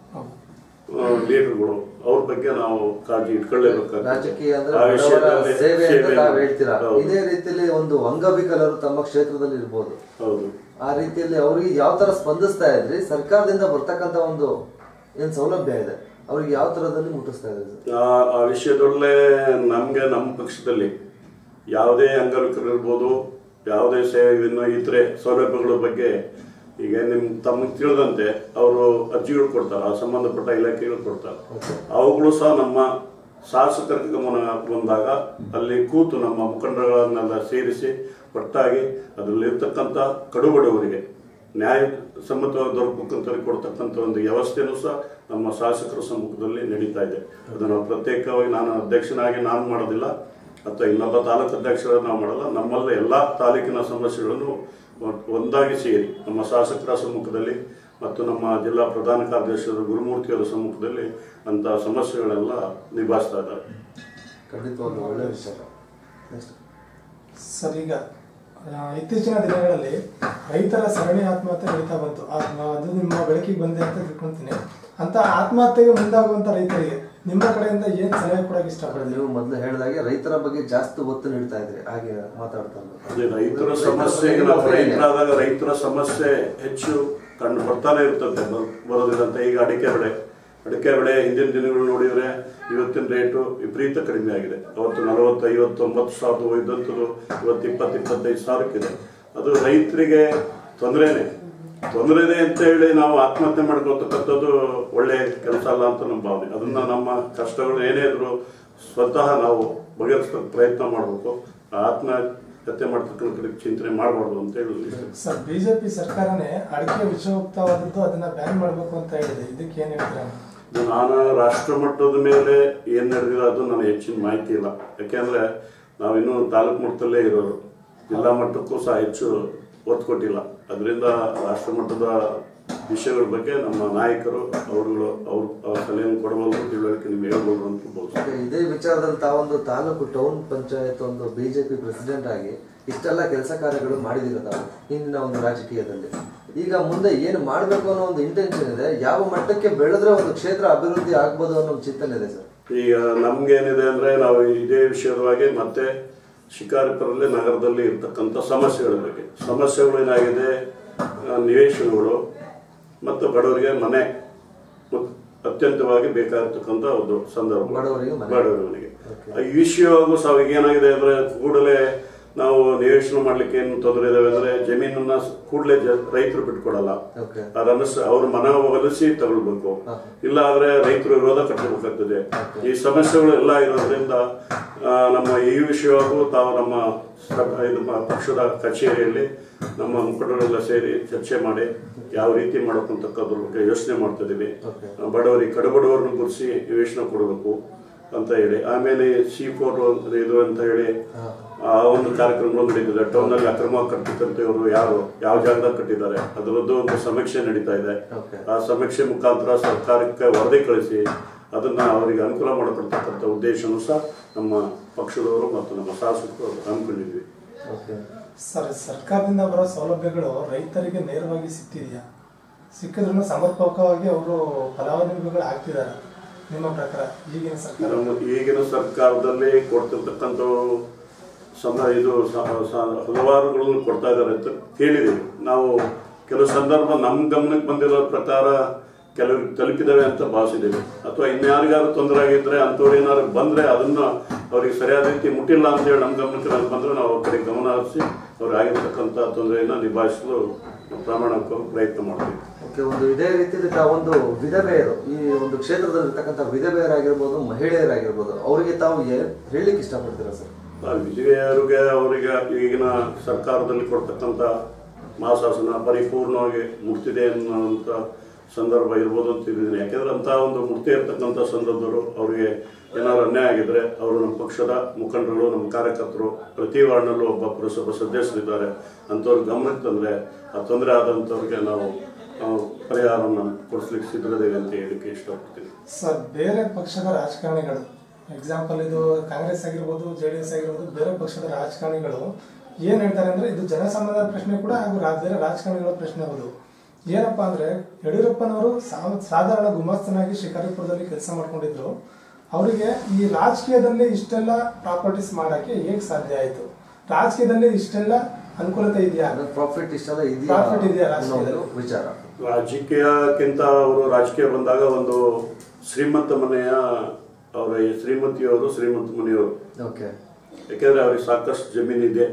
ಹೌದು. ಲೀಡರ್ಗಳು ಅವ್ರ ಬಗ್ಗೆ ನಾವು ಕಾಳಜಿ ಇಟ್ಕೊಳ್ಳೇಬೇಕಾಗ್ತದೆ ರಾಜಕೀಯ ಅಂದ್ರೆ ಆ ಬಡವರ ವಿಷಯದಲ್ಲಿ ಸೇವೆ ಅಂತ ಸೇವೆ ತಾವ್ ಹೇಳ್ತೀರಾ ಹೌದು. ಇದೇ ರೀತಿಯಲ್ಲಿ ಒಂದು ಅಂಗವಿಕಲರು ತಮ್ಮ ಕ್ಷೇತ್ರದಲ್ಲಿ ಇರ್ಬೋದು ಹೌದು ಆ ರೀತಿಯಲ್ಲಿ ಅವ್ರಿಗೆ ಯಾವ ತರ ಸ್ಪಂದಿಸ್ತಾ ಇದ್ರಿ ಸರ್ಕಾರದಿಂದ ಬರ್ತಕ್ಕಂತ ಒಂದು ಏನ್ ಸೌಲಭ್ಯ ಇದೆ ಅವ್ರಿಗೆ ಯಾವ ತರದಲ್ಲಿ ಮುಟ್ಟಿಸ್ತಾ ಇದ್ರಿ ಸರ್ ಆ ಆ ವಿಷಯದಲ್ಲೇ ನಮಗೆ ನಮ್ಮ ಪಕ್ಷದಲ್ಲಿ ಯಾವುದೇ ಅಂಗವಿಕಲರು ಇರ್ಬೋದು ಯಾವುದೇ ಸೇವೆಯನ್ನು ಇತರೆ ಸೌಲಭ್ಯಗಳ ಬಗ್ಗೆ ಈಗ ನಿಮ್ ತಮಗೆ ತಿಳಿದಂತೆ ಅವರು ಅರ್ಜಿಗಳು ಕೊಡ್ತಾರೆ ಆ ಸಂಬಂಧಪಟ್ಟ ಇಲಾಖೆಗಳು ಕೊಡ್ತಾರೆ ಅವುಗಳು ಸಹ ನಮ್ಮ ಶಾಸಕರ ಗಮನ ಬಂದಾಗ ಅಲ್ಲಿ ಕೂತು ನಮ್ಮ ಮುಖಂಡಗಳನ್ನೆಲ್ಲ ಸೇರಿಸಿ ಒಟ್ಟಾಗಿ ಅದರಲ್ಲಿರ್ತಕ್ಕಂಥ ಕಡುಬಡವರಿಗೆ ನ್ಯಾಯ ಸಮ್ಮತವಾಗಿ ದೊರಕಬೇಕಂತ ಕೊಡ್ತಕ್ಕಂಥ ಒಂದು ವ್ಯವಸ್ಥೆನೂ ಸಹ ನಮ್ಮ ಶಾಸಕರ ಸಮ್ಮುಖದಲ್ಲಿ ನಡೀತಾ ಇದೆ ಅದನ್ನು ಪ್ರತ್ಯೇಕವಾಗಿ ನಾನು ಅಧ್ಯಕ್ಷನಾಗಿ ನಾನು ಮಾಡೋದಿಲ್ಲ ಅಥವಾ ಇನ್ನೊಬ್ಬ ತಾಲೂಕು ಅಧ್ಯಕ್ಷರ ನಾವು ಮಾಡಲ್ಲ ನಮ್ಮಲ್ಲ ಎಲ್ಲ ತಾಲೂಕಿನ ಸಮಸ್ಯೆಗಳನ್ನು ಒ- ಒಂದಾಗಿ ಸೇರಿ ನಮ್ಮ ಶಾಸಕರ ಸಮ್ಮುಖದಲ್ಲಿ ಮತ್ತು ನಮ್ಮ ಜಿಲ್ಲಾ ಪ್ರಧಾನ ಕಾರ್ಯದರ್ಶಿಯಾದ ಗುರುಮೂರ್ತಿಯವರ ಸಮ್ಮುಖದಲ್ಲಿ ಅಂತ ಸಮಸ್ಯೆಗಳೆಲ್ಲ ನಿಭಾಯಿಸ್ತಾ ಇದ್ದಾರೆ ಖಂಡಿತವಾಗ್ಲೂ ಒಳ್ಳೆ ವಿಷಯ ನೆಕ್ಸ್ಟ್ ಸರ್ ಈಗ ಆ, ಇತ್ತೀಚಿನ ದಿನಗಳಲ್ಲಿ ರೈತರ ಸರಣಿ ಆತ್ಮಹತ್ಯೆ ನಡೀತಾ ಬಂತು ಆ, ಅದು ನಿಮ್ಮ ಬೆಳಕಿಗೆ ಬಂದೆ ಅಂತ ತಿಳ್ಕೊಂತೀನಿ ಅಂತ ಆತ್ಮಹತ್ಯೆಗೆ ಮುಂದಾಗುವಂತ ರೈತರಿಗೆ ನಿಮ್ಮ ಕಡೆಯಿಂದ ಏನ್ ಸಲಹೆ ಕೊಡಕ್ಕೆ ಇಷ್ಟಪಡ್ತೀನಿ ನೀವು ಮೊದಲು ಹೇಳಿದಾಗೆ ರೈತರ ಬಗ್ಗೆ ಜಾಸ್ತಿ ಒತ್ತು ನೀಡ್ತಾ ಇದ್ರಿ ಹಾಗೆ ಮಾತಾಡ್ತಾ ಇರೋದು. ಅದೇ ರೈತರ ಸಮಸ್ಯೆಗೆ ನಾವು ರೈತರಾದಾಗ ರೈತರ ಸಮಸ್ಯೆ ಹೆಚ್ಚು ಕಂಡು ಬರ್ತಾನೆ ಇರ್ತದೆ ಬ- ಬರೋದಿಲ್ಲ ಅಂತ ಈಗ ಅಡಿಕೆ ಬೆಳೆ ಅಡಿಕೆ ಬೆಳೆ ಹಿಂದಿನ ದಿನಗಳು ನೋಡಿದ್ರೆ ಇವತ್ತಿನ ರೇಟು ವಿಪರೀತ ಕಡಿಮೆ ಆಗಿದೆ ಅವತ್ತು ನಲವತ್ತು ಐವತ್ತು ಒಂಬತ್ತು ಸಾವಿರದ ಹೋಗಿದ್ದಂಥದ್ದು ಇವತ್ತು ಇಪ್ಪತ್ತು ಇಪ್ಪತ್ತೈದು ಸಾವಿರಕ್ಕಿದೆ ಅದು ರೈತರಿಗೆ ತೊಂದರೆನೆ ತೊಂದರೆನೆ ಅಂತ ಹೇಳಿ ನಾವು ಆತ್ಮಹತ್ಯೆ ಮಾಡ್ಕೊಳ್ತಕ್ಕಂಥದ್ದು ಒಳ್ಳೆ ಕೆಲಸ ಅಲ್ಲ ಅಂತ ನಮ್ಮ ಭಾವನೆ ಅದನ್ನ ನಮ್ಮ ಕಷ್ಟಗಳು ಏನೇ ಇದ್ರು ಸ್ವತಃ ನಾವು ಬಗೆಹರಿಸೋಕೆ ಪ್ರಯತ್ನ ಮಾಡಬೇಕು ಆತ್ಮಹತ್ಯೆ ಮಾಡ್ತಕ್ಕಂಥ ಕಡೆ ಚಿಂತನೆ ಮಾಡಬಾರ್ದು ಅಂತ ಹೇಳಿ ಸರ್ ಬಿಜೆಪಿ ಸರ್ಕಾರನೇ ಅಡಿಕೆ ವಿಷಯುಕ್ತವಾದದ್ದು ಅದನ್ನ ಬ್ಯಾನ್ ಮಾಡಬೇಕು ಅಂತ ಹೇಳಿದೆ ಇದಕ್ಕೆ ಏನ್ ಹೇಳ್ತೀರಾ ಇದು ನಾನು ರಾಷ್ಟ್ರ ಮಟ್ಟದ ಮೇಲೆ ಏನ್ ನಡೆದಿಲ್ಲ ಅದು ನನಗೆ ಹೆಚ್ಚಿನ ಮಾಹಿತಿ ಇಲ್ಲ ಯಾಕೆಂದ್ರೆ ನಾವಿನ್ನೂ ತಾಲೂಕು ಮಟ್ಟದಲ್ಲೇ ಇರೋರು ಜಿಲ್ಲಾ ಮಟ್ಟಕ್ಕೂ ಸಹ ಹೆಚ್ಚು ಒತ್ತು ಕೊಟ್ಟಿಲ್ಲ ಅದರಿಂದ ರಾಷ್ಟ್ರ ಮಟ್ಟದ ವಿಷಯಗಳ ಬಗ್ಗೆ ನಮ್ಮ ನಾಯಕರು ಅವರುಗಳು ಅವ್ರು ಅವ್ರ ಸಲಹೆಯನ್ನು ಕೊಡಬಹುದು ತಿಳುವಳಿಕೆ ನಿಮ್ಗೆ ಹೇಳ್ಬೋದು ಅಂತ ಭಾವಿಸ್ತೀನಿ. ಮತ್ತೆ ಇದೇ ವಿಚಾರದಲ್ಲಿ ತಾವೊಂದು ತಾಲೂಕು ಟೌನ್ ಪಂಚಾಯತ್ ಒಂದು ಬಿಜೆಪಿ ಪ್ರೆಸಿಡೆಂಟ್ ಆಗಿ ಇಷ್ಟೆಲ್ಲ ಕೆಲಸ ಕಾರ್ಯಗಳು ಮಾಡಿದಿರ ತಾವು ಹಿಂದಿನ ಒಂದು ರಾಜಕೀಯದಲ್ಲಿ ಈಗ ಮುಂದೆ ಏನು ಮಾಡಬೇಕು ಅನ್ನೋ ಒಂದು ಇಂಟೆನ್ಷನ್ ಇದೆ ಯಾವ ಮಟ್ಟಕ್ಕೆ ಬೆಳೆದ್ರೆ ಒಂದು ಕ್ಷೇತ್ರ ಅಭಿವೃದ್ಧಿ ಆಗ್ಬೋದು ಅನ್ನೋ ಒಂದು ಚಿಂತನೆ ಇದೆ ಸರ್ ಈಗ ನಮ್ಗೇನಿದೆ ಅಂದ್ರೆ ನಾವು ಇದೇ ವಿಷಯವಾಗಿ ಮತ್ತೆ ಶಿಕಾರಿಪುರಲ್ಲಿ ನಗರದಲ್ಲಿ ಇರ್ತಕ್ಕಂಥ ಸಮಸ್ಯೆಗಳ ಬಗ್ಗೆ ಸಮಸ್ಯೆಗಳು ಏನಾಗಿದೆ ಆ, ನಿವೇಶನಗಳು ಮತ್ತು ಬಡವರಿಗೆ ಮನೆ ಉತ್- ಅತ್ಯಂತವಾಗಿ ಬೇಕಾಗಿರ್ತಕ್ಕಂಥ ಒಂದು ಸಂದರ್ಭ ಬಡವರಿಗೆ ಮನೆ. ಬಡವರಿಗೆ ಈ ವಿಷಯವಾಗೂ ಸಹ ಈಗ ಏನಾಗಿದೆ ಅಂದ್ರೆ ಕೂಡಲೇ ನಾವು ನಿವೇಶನ ಮಾಡ್ಲಿಕ್ಕೆ ಏನು ತೊಂದರೆ ಇದಾವೆ ಅಂದ್ರೆ ಜಮೀನನ್ನ ಕೂಡಲೇ ರೈತರು ಬಿಟ್ಕೊಡಲ್ಲ ಓಕೆ ಅದನ್ನ ಸ- ಅವ್ರ ಮನ ಒಲಿಸಿ ತಗೊಳ್ಬೇಕು ಇಲ್ಲ ಆದ್ರೆ ರೈತರು ವಿರೋಧ ಕಟ್ಟಬೇಕಾಗ್ತದೆ ಈ ಸಮಸ್ಯೆಗಳು ಎಲ್ಲ ಇರೋದ್ರಿಂದ ಆ, ನಮ್ಮ ಈ ವಿಷಯವಾಗೂ ತಾವು ನಮ್ಮ ಸ- ಇದು ಮ- ಪಕ್ಷದ ಕಚೇರಿಯಲ್ಲಿ ನಮ್ಮ ಮುಖಂಡರೆಲ್ಲ ಸೇರಿ ಚರ್ಚೆ ಮಾಡಿ ಯಾವ ರೀತಿ ಮಾಡಬೇಕಂತಕ್ಕದ್ರ ಬಗ್ಗೆ ಯೋಚನೆ ಮಾಡ್ತಿದ್ದೀವಿ ಬಡವರಿಗೆ ಕಡುಬಡವರನ್ನು ಗುರುಸಿ ನಿವೇಶನ ಕೊಡಬೇಕು ಅಂತ ಹೇಳಿ ಆಮೇಲೆ ಸಿ ಫೋರ್ ಇದು ಅಂತ ಹೇಳಿ ಆ ಒಂದು ಕಾರ್ಯಕ್ರಮಗಳು ನಡೀತಿದೆ ಟೌನ್ ಅಲ್ಲಿ ಅಕ್ರಮವಾಗಿ ಕಟ್ಟಿದಂತೆ ಇವರು ಯಾರು ಯಾವ ಜಾಗದಾಗ ಕಟ್ಟಿದ್ದಾರೆ ಅದರದ್ದು ಒಂದು ಸಮೀಕ್ಷೆ ನಡೀತಾ ಇದೆ Okay. ಆ ಸಮೀಕ್ಷೆ ಮುಖಾಂತರ ಸರ್ಕಾರಕ್ಕೆ ವರದಿ ಕಳಿಸಿ ಅದನ್ನ ಅವರಿಗೆ ಅನುಕೂಲ ಮಾಡಿಕೊಡ್ತಕ್ಕಂಥ ಉದ್ದೇಶನೂ ಸಹ ನಮ್ಮ ಪಕ್ಷದವರು ಮತ್ತು ನಮ್ಮ ಶಾಸಕರು ಹಮ್ಮಿಕೊಂಡಿದ್ವಿ ಓಕೆ ಸರ್ ಸರ್ಕಾರದಿಂದ ಬರೋ ಸೌಲಭ್ಯಗಳು ರೈತರಿಗೆ ನೇರವಾಗಿ ಸಿಗ್ತಿದೆಯಾ ಸಿಕ್ಕಿದ್ರೂ ಸಮರ್ಪಕವಾಗಿ ಅವರು ಫಲಾನುಭವಿಗಳು ಆಗ್ತಿದ್ದಾರೆ ನಿಮ್ಮ ಪ್ರಕಾರ ಈಗಿನ ಸರ್ಕಾರ ನಮ್ಮ ಈಗಿನ ಸರ್ಕಾರದಲ್ಲಿ ಕೊಡ್ತಿರ್ತಕ್ಕಂಥ ಸಮ ಇದು ಸ- ಸ- ಹಲವಾರುಗಳನ್ನು ಕೊಡ್ತಾ ಇದ್ದಾರೆ ಅಂತ ಕೇಳಿದ್ದೀವಿ ನಾವು ಕೆಲವು ಸಂದರ್ಭ ನಮ್ಮ ಗಮನಕ್ಕೆ ಬಂದಿರೋ ಪ್ರಕಾರ ಕೆಲವ್ರಿಗೆ ತಲುಪಿದಾವೆ ಅಂತ ಭಾವಿಸಿದ್ದೀವಿ ಅಥವಾ ಇನ್ಯಾರಿಗಾದ್ರು ತೊಂದರೆ ಆಗಿದ್ರೆ ಅಂಥವ್ರು ಏನಾದ್ರು ಬಂದ್ರೆ ಅದನ್ನ ಅವ್ರಿಗೆ ಸರಿಯಾದ ರೀತಿ ಮುಟ್ಟಿಲ್ಲ ಅಂತ ಹೇಳಿ ನಮ್ಮ ಗಮನಕ್ಕೆ ಏನಾದ್ರು ಬಂದ್ರೆ ನಾವು ಅವ್ರ ಕಡೆ ಗಮನ ಹರಿಸಿ ಅವ್ರಿಗೆ ಆಗಿರ್ತಕ್ಕಂಥ ತೊಂದರೆಯನ್ನ ನಿಭಾಯಿಸಲು ಪ್ರಾಮಾಣಿಕವಾಗಿ ಪ್ರಯತ್ನ ಮಾಡ್ತೀವಿ ಓಕೆ ಒಂದು ಇದೇ ರೀತಿಯಲ್ಲಿ ತಾವೊಂದು ವಿಧವೆಯರು ಈ ಒಂದು ಕ್ಷೇತ್ರದಲ್ಲಿ ಇರ್ತಕ್ಕಂಥ ವಿಧವೆಯರಾಗಿರ್ಬೋದು ಮಹಿಳೆಯರಾಗಿರ್ಬೋದು ಅವರಿಗೆ ತಾವು ಏನ್ ಹೇಳಲಿಕ್ಕೆ ಇಷ್ಟಪಡ್ತೀರಾ ಸರ್ ಆ ವಿಧವೆಯರಿಗೆ ಅವರಿಗೆ ಈಗಿನ ಸರ್ಕಾರದಲ್ಲಿ ಕೊಡ್ತಕ್ಕಂಥ ಮಹಾಶಾಸನ ಪರಿಪೂರ್ಣವಾಗಿ ಮುಟ್ತಿದೆ ಅನ್ನೋಂಥ ಸಂದರ್ಭ ಇರ್ಬೋದು ಅಂತ ತಿಳಿದೀನಿ ಯಾಕೆಂದ್ರೆ ಅಂತ ಒಂದು ಮುಕ್ತಿ ಇರ್ತಕ್ಕಂಥ ಸಂದರ್ಭದವರು ಅವರಿಗೆ ಏನಾದ್ರು ಅನ್ಯಾಯ ಆಗಿದ್ರೆ ಅವರು ನಮ್ಮ ಪಕ್ಷದ ಮುಖಂಡರು ನಮ್ಮ ಕಾರ್ಯಕರ್ತರು ಪ್ರತಿ ವಾರ್ಡ್ನಲ್ಲೂ ಒಬ್ಬ ಪುರಸಭಾ ಸದಸ್ಯರಿದ್ದಾರೆ ಅಂಥವ್ರ ಗಮನಕ್ಕೆ ತಂದ್ರೆ ಆ ತೊಂದರೆ ಆದಂಥವ್ರಿಗೆ ನಾವು ನಾವು ಪರಿಹಾರವನ್ನು ಕೊಡಿಸ್ಲಿಕ್ಕೆ ಸಿದ್ಧರಿದ್ದೇವೆ ಅಂತ ಹೇಳಲಿಕ್ಕೆ ಇಷ್ಟಪಡ್ತೀನಿ ಸರ್ ಬೇರೆ ಪಕ್ಷದ ರಾಜಕಾರಣಿಗಳು ಎಕ್ಸಾಂಪಲ್ ಇದು ಕಾಂಗ್ರೆಸ್ ಆಗಿರ್ಬೋದು ಜೆ ಡಿ ಎಸ್ ಆಗಿರ್ಬೋದು ಬೇರೆ ಪಕ್ಷದ ರಾಜಕಾರಣಿಗಳು ಏನ್ ಹೇಳ್ತಾರೆ ಅಂದ್ರೆ ಇದು ಜನಸಾಮಾನ್ಯರ ಪ್ರಶ್ನೆ ಕೂಡ ಹಾಗೂ ರಾ- ಬೇರೆ ರಾಜಕಾರಣಿಗಳ ಪ್ರಶ್ನೆ ಹೌದು ಏನಪ್ಪಾ ಅಂದ್ರೆ ಯಡಿಯೂರಪ್ಪನವರು ಸಾ- ಸಾಧಾರಣ ಗುಮಾಸ್ತನಾಗಿ ಶಿಕಾರಿಪುರದಲ್ಲಿ ಕೆಲಸ ಮಾಡ್ಕೊಂಡಿದ್ರು ಅವರಿಗೆ ಈ ರಾಜಕೀಯದಲ್ಲಿ ಇಷ್ಟೆಲ್ಲ ಪ್ರಾಪರ್ಟೀಸ್ ಮಾಡಕ್ಕೆ ಹೇಗ್ ಸಾಧ್ಯ ಆಯ್ತು ರಾಜಕೀಯದಲ್ಲಿ ಇಷ್ಟೆಲ್ಲ ಅನುಕೂಲತೆ ಇದೆಯಾ ಪ್ರಾಫಿಟ್ ಇಷ್ಟೆಲ್ಲ Profit ಇದೆಯಾ ಇದೆಯಾ ರಾಜಕೀಯದಲ್ಲಿ? ಅನ್ನೋದು ವಿಚಾರ ರಾಜಕೀಯಕ್ಕಿಂತ ಅವರು ರಾಜಕೀಯ ಬಂದಾಗ ಒಂದು ಶ್ರೀಮಂತ ಮನೆಯ ಅವರ ಈ ಶ್ರೀಮತಿಯವರು ಶ್ರೀಮಂತ ಮನೆಯವರು ಓಕೆ ಯಾಕೆಂದ್ರೆ ಅವ್ರಿಗೆ ಸಾಕಷ್ಟು ಜಮೀನಿದೆ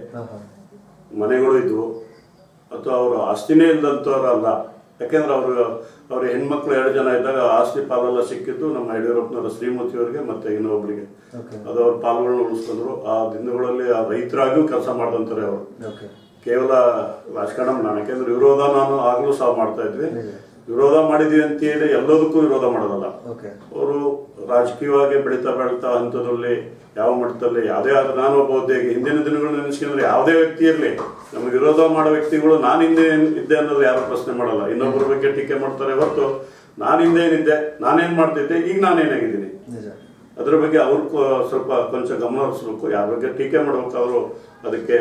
ಮನೆಗಳು ಇದ್ವು ಅಥವಾ ಅವರು ಆಸ್ತಿನೇ ಇಲ್ಲದಂಥವ್ರು ಅಲ್ಲ ಯಾಕೆಂದ್ರೆ ಅವರು ಅವ್ರ ಹೆಣ್ಮಕ್ಳು ಎರಡು ಜನ ಇದ್ದಾಗ ಆಸ್ತಿ ಪಾಲೆಲ್ಲ ಸಿಕ್ಕಿದ್ದು ನಮ್ಮ ಯಡಿಯೂರಪ್ಪನವರ ಶ್ರೀಮತಿಯವರಿಗೆ ಮತ್ತೆ ಇನ್ನೊಬ್ಬರಿಗೆ Okay. ಅದು ಅವ್ರ ಪಾಲುಗಳನ್ನ ಉಳಿಸ್ಕೊಂಡ್ರು ಆ ದಿನಗಳಲ್ಲಿ ಆ ರೈತರಾಗಿಯೂ ಕೆಲಸ ಮಾಡ್ದಂತಾರೆ ಅವರು ಓಕೆ ಕೇವಲ ರಾಜಕಾರಣ ನಾನು ಯಾಕೆಂದ್ರೆ ವಿರೋಧ ನಾನು ಆಗ್ಲೂ ಸಹ ಮಾಡ್ತಾ ಇದ್ವಿ ನಿಜ. ವಿರೋಧ ಮಾಡಿದ್ವಿ ಅಂತ ಹೇಳಿ ಎಲ್ಲದಕ್ಕೂ ವಿರೋಧ ಮಾಡೋದಲ್ಲ ಓಕೆ ಅವರು ರಾಜಕೀಯವಾಗಿ ಬೆಳೀತಾ ಬೆಳೀತಾ ಹಂತದಲ್ಲಿ ಯಾವ ಮಟ್ಟದಲ್ಲಿ ಯಾವುದೇ ಆದ ನಾನು ಒಬ್ಬ ಹುದ್ದೆಗೆ ಹಿಂದಿನ ದಿನಗಳು ನೆನೆಸ್ಕೊಂಡ್ರೆ ಯಾವುದೇ ವ್ಯಕ್ತಿ ಇರಲಿ ನಮಗೆ ವಿರೋಧ ಮಾಡೋ ವ್ಯಕ್ತಿಗಳು ನಾನು ಹಿಂದೆ ಏನ್- ಇದ್ದೆ ಅನ್ನೋದು ಯಾರು ಪ್ರಶ್ನೆ ಮಾಡಲ್ಲ ಇನ್ನೊಬ್ಬರ ಬಗ್ಗೆ ಟೀಕೆ ಮಾಡ್ತಾರೆ ಹೊರತು ನಾನು ಹಿಂದೆ ಏನಿದ್ದೆ ನಾನೇನ್ ಮಾಡ್ತಿದ್ದೆ ಈಗ ನಾನೇನಾಗಿದ್ದೀನಿ ನಿಜ ಅದ್ರ ಬಗ್ಗೆ ಅವ್ರು ಕೊ- ಸ್ವಲ್ಪ ಕೊಂಚ ಗಮನ ಹರಿಸ್ಬೇಕು ಯಾರ ಬಗ್ಗೆ ಟೀಕೆ ಮಾಡ್ಬೇಕಾದ್ರು ಅದಕ್ಕೆ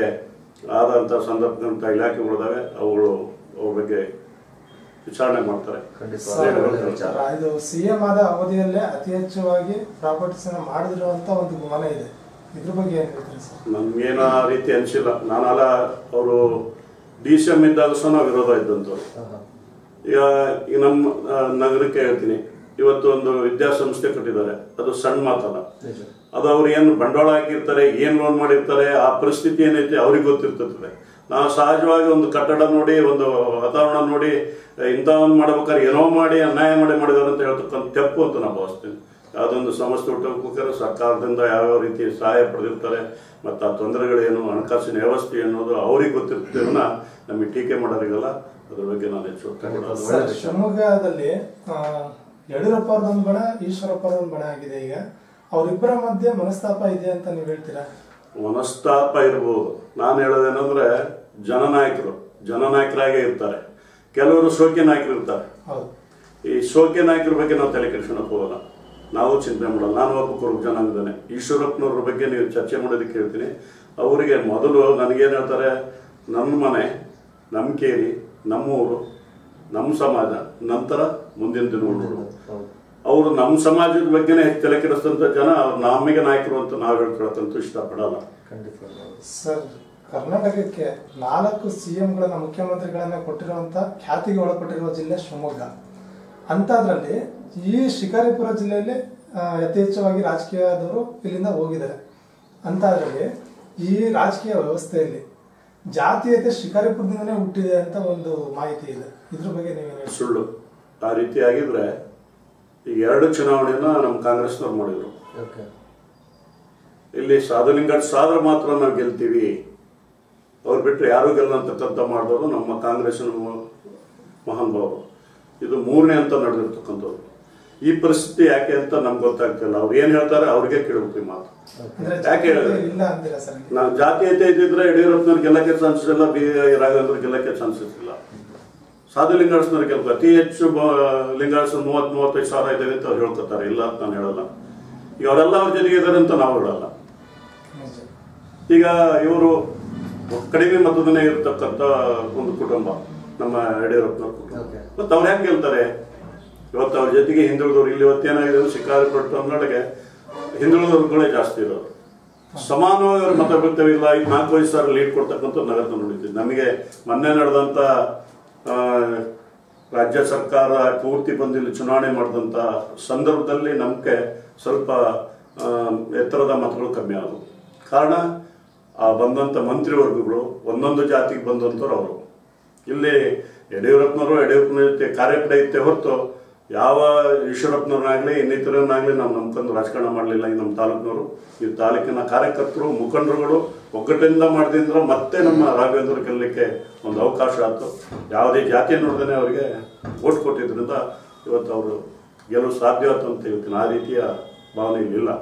ಆದಂತ ಸಂದರ್ಭದಂತ ಇಲಾಖೆಗಳಿದಾವೆ ಅವುಗಳು ಅವ್ರ ಬಗ್ಗೆ ವಿಚಾರಣೆ ಮಾಡ್ತಾರೆ ಖಂಡಿತ ಸರ್, ಒಳ್ಳೆ ವಿಚಾರ ಇದು ಸಿಎಂ ಆದ ಅವಧಿಯಲ್ಲೇ ಅತಿ ಹೆಚ್ಚವಾಗಿ ಪ್ರಾಪರ್ಟೀಸ್ ಅನ್ನ ಮಾಡಿದಿರುವಂತ ಒಂದು ಗುಮಾನ ಇದೆ ಇದ್ರ ಬಗ್ಗೆ ಏನ್ ಹೇಳ್ತೀರಿ ಸರ್ ನಮ್ಗೇನು ಆ ರೀತಿ ಅನ್ಸಿಲ್ಲ ನಾನಲ್ಲ ಅವರು ಡಿ ಸಿ ಎಂ ಇದ್ದಾಗ ಸಹ ನಾವು ವಿರೋಧ ಇದ್ದಂಥವ್ರು ಆಹಾ. ಈಗ ಈ ನಮ್ಮ ಆ, ನಗರಕ್ಕೆ ಹೇಳ್ತೀನಿ ಇವತ್ತು ಒಂದು ವಿದ್ಯಾಸಂಸ್ಥೆ ಕಟ್ಟಿದ್ದಾರೆ ಅದು ಸಣ್ಣ ಮಾತಲ್ಲ ನಿಜ ಅದು ಅವ್ರು ಏನು ಬಂಡವಾಳ ಹಾಕಿರ್ತಾರೆ ಏನ್ ಲೋನ್ ಮಾಡಿರ್ತಾರೆ ಆ ಪರಿಸ್ಥಿತಿ ಏನೈತೆ ಅವ್ರಿಗೆ ಗೊತ್ತಿರ್ತದೆ ನಾವು ಸಹಜವಾಗಿ ಒಂದು ಕಟ್ಟಡ ನೋಡಿ ಒಂದು ವಾತಾವರಣ ನೋಡಿ ಇಂಥ ಒಂದು ಮಾಡ್ಬೇಕಾದ್ರೆ ಏನೋ ಮಾಡಿ ಅನ್ಯಾಯ ಮಾಡಿ ಮಾಡಿದಾರೆ ಅಂತ ಹೇಳ್ತಕ್ಕಂಥ ತೆಪ್ಪು ಅಂತ ನಾವು ಭಾವಿಸ್ತೀನಿ ಯಾವುದೊಂದು ಸಂಸ್ಥೆ ಹುಟ್ಟಬೇಕಾದ್ರೆ ಸರ್ಕಾರದಿಂದ ಯಾವ್ಯಾವ ರೀತಿ ಸಹಾಯ ಪಡೆದಿರ್ತಾರೆ ಮತ್ತು ಆ ತೊಂದರೆಗಳೇನು ಹಣಕಾಸಿನ ವ್ಯವಸ್ಥೆ ಅನ್ನೋದು ಅವ್ರಿಗೆ ಗೊತ್ತಿರ್ತದೆ ವಿನ ನಮಗೆ ಟೀಕೆ ಮಾಡೋರಿಗಲ್ಲ ಅದ್ರ ಬಗ್ಗೆ ನಾನು ಹೆಚ್ಚು ಒತ್ತು ಕೊಡಲ್ಲ. ಸರ್ ಶಿವಮೊಗ್ಗದಲ್ಲಿ ಆ, ಯಡಿಯೂರಪ್ಪ ಅವ್ರದೊಂದು ಬಣ ಈಶ್ವರಪ್ಪ ಅವ್ರದೊಂದು ಬಣ ಆಗಿದೆ ಈಗ ಅವರಿಬ್ಬರ ಮಧ್ಯೆ ಮನಸ್ತಾಪ ಇದೆ ಅಂತ ನೀವು ಹೇಳ್ತೀರಾ ಮನಸ್ತಾಪ ಇರ್ಬೋದು ನಾನು ಹೇಳೋದೇನಂದ್ರೆ ಜನನಾಯಕರು ಜನನಾಯಕರಾಗೇ ಇರ್ತಾರೆ ಕೆಲವರು ಶೋಕಿ ನಾಯಕರು ಇರ್ತಾರೆ ಹೌದು ಈ ಶೋಕಿ ನಾಯಕರ ಬಗ್ಗೆ ನಾವು ತಲೆ ಕೆಡಿಸ್ಕೊಳಕ್ ಹೋಗಲ್ಲ ನಾವು ಚಿಂತೆ ಮಾಡಲ್ಲ ನಾನು ಒಬ್ಬ ಕುರುಬ ಜನಾಂಗದನೆ ಈಶ್ವರಪ್ಪನವ್ರ ಬಗ್ಗೆ ನೀವು ಚರ್ಚೆ ಮಾಡೋದಕ್ಕೆ ಹೇಳ್ತೀನಿ ಅವರಿಗೆ ಮೊದಲು ನನಗೇನು ಹೇಳ್ತಾರೆ ನಮ್ಮ ಮನೆ ನಮ್ಮ ಕೇರಿ ನಮ್ಮ ಊರು ನಮ್ಮ ಸಮಾಜ ನಂತರ ಮುಂದಿನ ದಿನಗಳು ಹೌದು ಅವರು ನಮ್ಮ ಸಮಾಜದ ಬಗ್ಗೆನೇ ಹೆಚ್ಚು ತಲೆ ಕೆಡಿಸ್ತಂತ ಜನ ಅವ್ರು ನಮಗೆ ನಾಯಕರು ಅಂತ ನಾವು ಹೇಳ್ಕೊಳಕ್ಕಂತೂ ಇಷ್ಟಪಡಲ್ಲ ಖಂಡಿತ ಹೌದು. ಸರ್ ಕರ್ನಾಟಕಕ್ಕೆ ನಾಲ್ಕು ಸಿಎಂಗಳನ್ನ ಮುಖ್ಯಮಂತ್ರಿಗಳನ್ನ ಕೊಟ್ಟಿರುವಂತ ಖ್ಯಾತಿಗೆ ಒಳಪಟ್ಟಿರುವ ಜಿಲ್ಲೆ ಶಿವಮೊಗ್ಗ ಅಂಥದ್ರಲ್ಲಿ ಈ ಶಿಕಾರಿಪುರ ಜಿಲ್ಲೆಯಲ್ಲಿ ಆ, ಅತಿ ಹೆಚ್ಚವಾಗಿ ರಾಜಕೀಯದವರು ಇಲ್ಲಿಂದ ಹೋಗಿದ್ದಾರೆ ಅಂಥದ್ರಲ್ಲಿ ಈ ರಾಜಕೀಯ ವ್ಯವಸ್ಥೆಯಲ್ಲಿ ಜಾತೀಯತೆ ಶಿಕಾರಿಪುರದಿಂದನೇ ಹುಟ್ಟಿದೆ ಅಂತ ಒಂದು ಮಾಹಿತಿ ಇದೆ ಇದ್ರ ಬಗ್ಗೆ ನೀವೇನು ಹೇಳ್ತೀರಾ? ಸುಳ್ಳು ಆ ರೀತಿ ಆಗಿದ್ರೆ ಈಗ ಎರಡು ಚುನಾವಣೆಯನ್ನ ನಮ್ಮ ಕಾಂಗ್ರೆಸ್ನವ್ರು ಮಾಡಿದ್ರು ಓಕೆ ಇಲ್ಲಿ ಸಾಧುಲಿಂಗಡ್ ಸಾದ್ರ ಮಾತ್ರ ನಾವು ಗೆಲ್ತೀವಿ ಅವ್ರು ಬಿಟ್ಟರೆ ಯಾರು ಗೆಲ್ಲ ಅಂತಕ್ಕಂಥ ಮಾಡಿದವರು ನಮ್ಮ ಕಾಂಗ್ರೆಸ್ನ ಮ- ಮಹಾನ್ ಭಾವರು ಇದು ಮೂರನೇ ಅಂತ ನಡೆದಿರ್ತಕ್ಕಂಥವ್ರು ಈ ಪರಿಸ್ಥಿತಿ ಯಾಕೆ ಅಂತ ನಮ್ಗೆ ಗೊತ್ತಾಗ್ತಿಲ್ಲ ಅವ್ರು ಏನ್ ಹೇಳ್ತಾರೆ ಅವ್ರಿಗೆ ಕೇಳಬೇಕು ಈ ಮಾತು ಅಂದ್ರೆ ಯಾಕೆ ಹೇಳಿದ್ರೆ? ಜಾತೀಯತೆ ಇಲ್ಲ ಅಂತೀರಾ ಸರ್ ಇಲ್ಲಿ? ನಾವು ಜಾತೀಯತೆ ಇದ್ದಿದ್ರೆ ಯಡಿಯೂರಪ್ಪನವ್ರು ಗೆಲ್ಲಕ್ಕೆ ಚಾನ್ಸಸ್ ಇಲ್ಲ ಬಿ ರಾಘವೇಂದ್ರ ಗೆಲ್ಲಕ್ಕೆ ಚಾನ್ಸಸ್ ಇಲ್ಲ ಸಾಧು ಲಿಂಗಾಯಸ್ನವ್ರು ಗೆಲ್ಬೇಕು ಅತಿ ಹೆಚ್ಚು ಲಿಂಗಾಯಸ್ ಮೂವತ್ ಮೂವತ್ತೈದು ಸಾವಿರ ಇದ್ದೇವೆ ಅಂತ ಅವ್ರು ಹೇಳ್ಕೊತಾರೆ ಇಲ್ಲ ಅಂತ ನಾನು ಹೇಳಲ್ಲ ಈಗ ಅವರೆಲ್ಲ ಅವ್ರ ಜೊತೆಗೆ ಇದ್ದಾರೆ ಅಂತ ನಾವು ಹೇಳಲ್ಲ ನಿಜ. ಈಗ ಇವರು ಕಡಿಮೆ ಮತದನೇ ಇರತಕ್ಕಂತ ಒಂದು ಕುಟುಂಬ ನಮ್ಮ ಯಡಿಯೂರಪ್ಪನವ್ರ ಕುಟುಂಬ Okay. ಮತ್ತೆ ಅವ್ರು ಹೆಂಗೆ ಗೆಲ್ತಾರೆ ಇವತ್ತು ಅವ್ರ ಜೊತೆಗೆ ಹಿಂದುಳಿದವ್ರು ಇಲ್ಲಿ ಇವತ್ತೇನಾಗಿದೆ ಅಂದ್ರೆ ಶಿಕಾರಿಪಟ್ಟು ಅನ್ನೋಳಿಗೆ ಹಿಂದುಳಿದವ್ರುಗಳೇ ಜಾಸ್ತಿ ಇರೋರು ಸಮಾನವಾಗಿ ಅವ್ರ ಮತ ಬೀಳ್ತೇವೆ ಇಲ್ಲ ಐದು ನಾಲ್ಕು ಐದು ಸಾವಿರ ಲೀಡ್ ಕೊಡ್ತಕ್ಕಂಥ ನಗರದ ನೋಡಿದ್ವಿ ನಮಗೆ ಮೊನ್ನೆ ನಡೆದಂತ ಆ, ರಾಜ್ಯ ಸರ್ಕಾರ ಪೂರ್ತಿ ಬಂದು ಇಲ್ಲಿ ಚುನಾವಣೆ ಮಾಡಿದಂತ ಸಂದರ್ಭದಲ್ಲಿ ನಮಗೆ ಸ್ವಲ್ಪ ಆ, ಎತ್ತರದ ಮತಗಳು ಕಮ್ಮಿ ಆದವು ಕಾರಣ ಆ ಬಂದಂತ ಮಂತ್ರಿವರ್ಗಗಳು ಒಂದೊಂದು ಜಾತಿಗೆ ಬಂದಂಥವ್ರು ಅವರು ಇಲ್ಲಿ ಯಡಿಯೂರಪ್ಪನವರು ಯಡಿಯೂರಪ್ಪನ ಜೊತೆ ಕಾರ್ಯಪಡೆ ಇತ್ತೆ ಹೊರತು ಯಾವ ಈಶ್ವರಪ್ಪನವ್ರನ್ನಾಗ್ಲಿ ಇನ್ನಿತರನ್ನಾಗ್ಲಿ ನಾವು ನಂಬ್ಕೊಂಡು ರಾಜಕಾರಣ ಮಾಡಲಿಲ್ಲ ಈ ನಮ್ಮ ತಾಲೂಕಿನವರು ಈ ತಾಲೂಕಿನ ಕಾರ್ಯಕರ್ತರು ಮುಖಂಡರುಗಳು ಒಗ್ಗಟ್ಟಿನಿಂದ ಮಾಡಿದ್ರೆ ಮತ್ತೆ ನಮ್ಮ ರಾಘವೇಂದ್ರ ಗೆಲ್ಲಲಿಕ್ಕೆ ಒಂದು ಅವಕಾಶ ಆಯ್ತು ಯಾವುದೇ ಜಾತಿ ನೋಡ್ದೇ ಅವರಿಗೆ ಓಟ್ ಕೊಟ್ಟಿದ್ರಿಂದ ಇವತ್ತು ಅವರು ಗೆಲ್ಲಲು ಸಾಧ್ಯ ಆಯ್ತು ಅಂತ ಹೇಳ್ತೀನಿ ಆ ರೀತಿಯ ಭಾವನೆ ಇಲ್ಲಿಲ್ಲ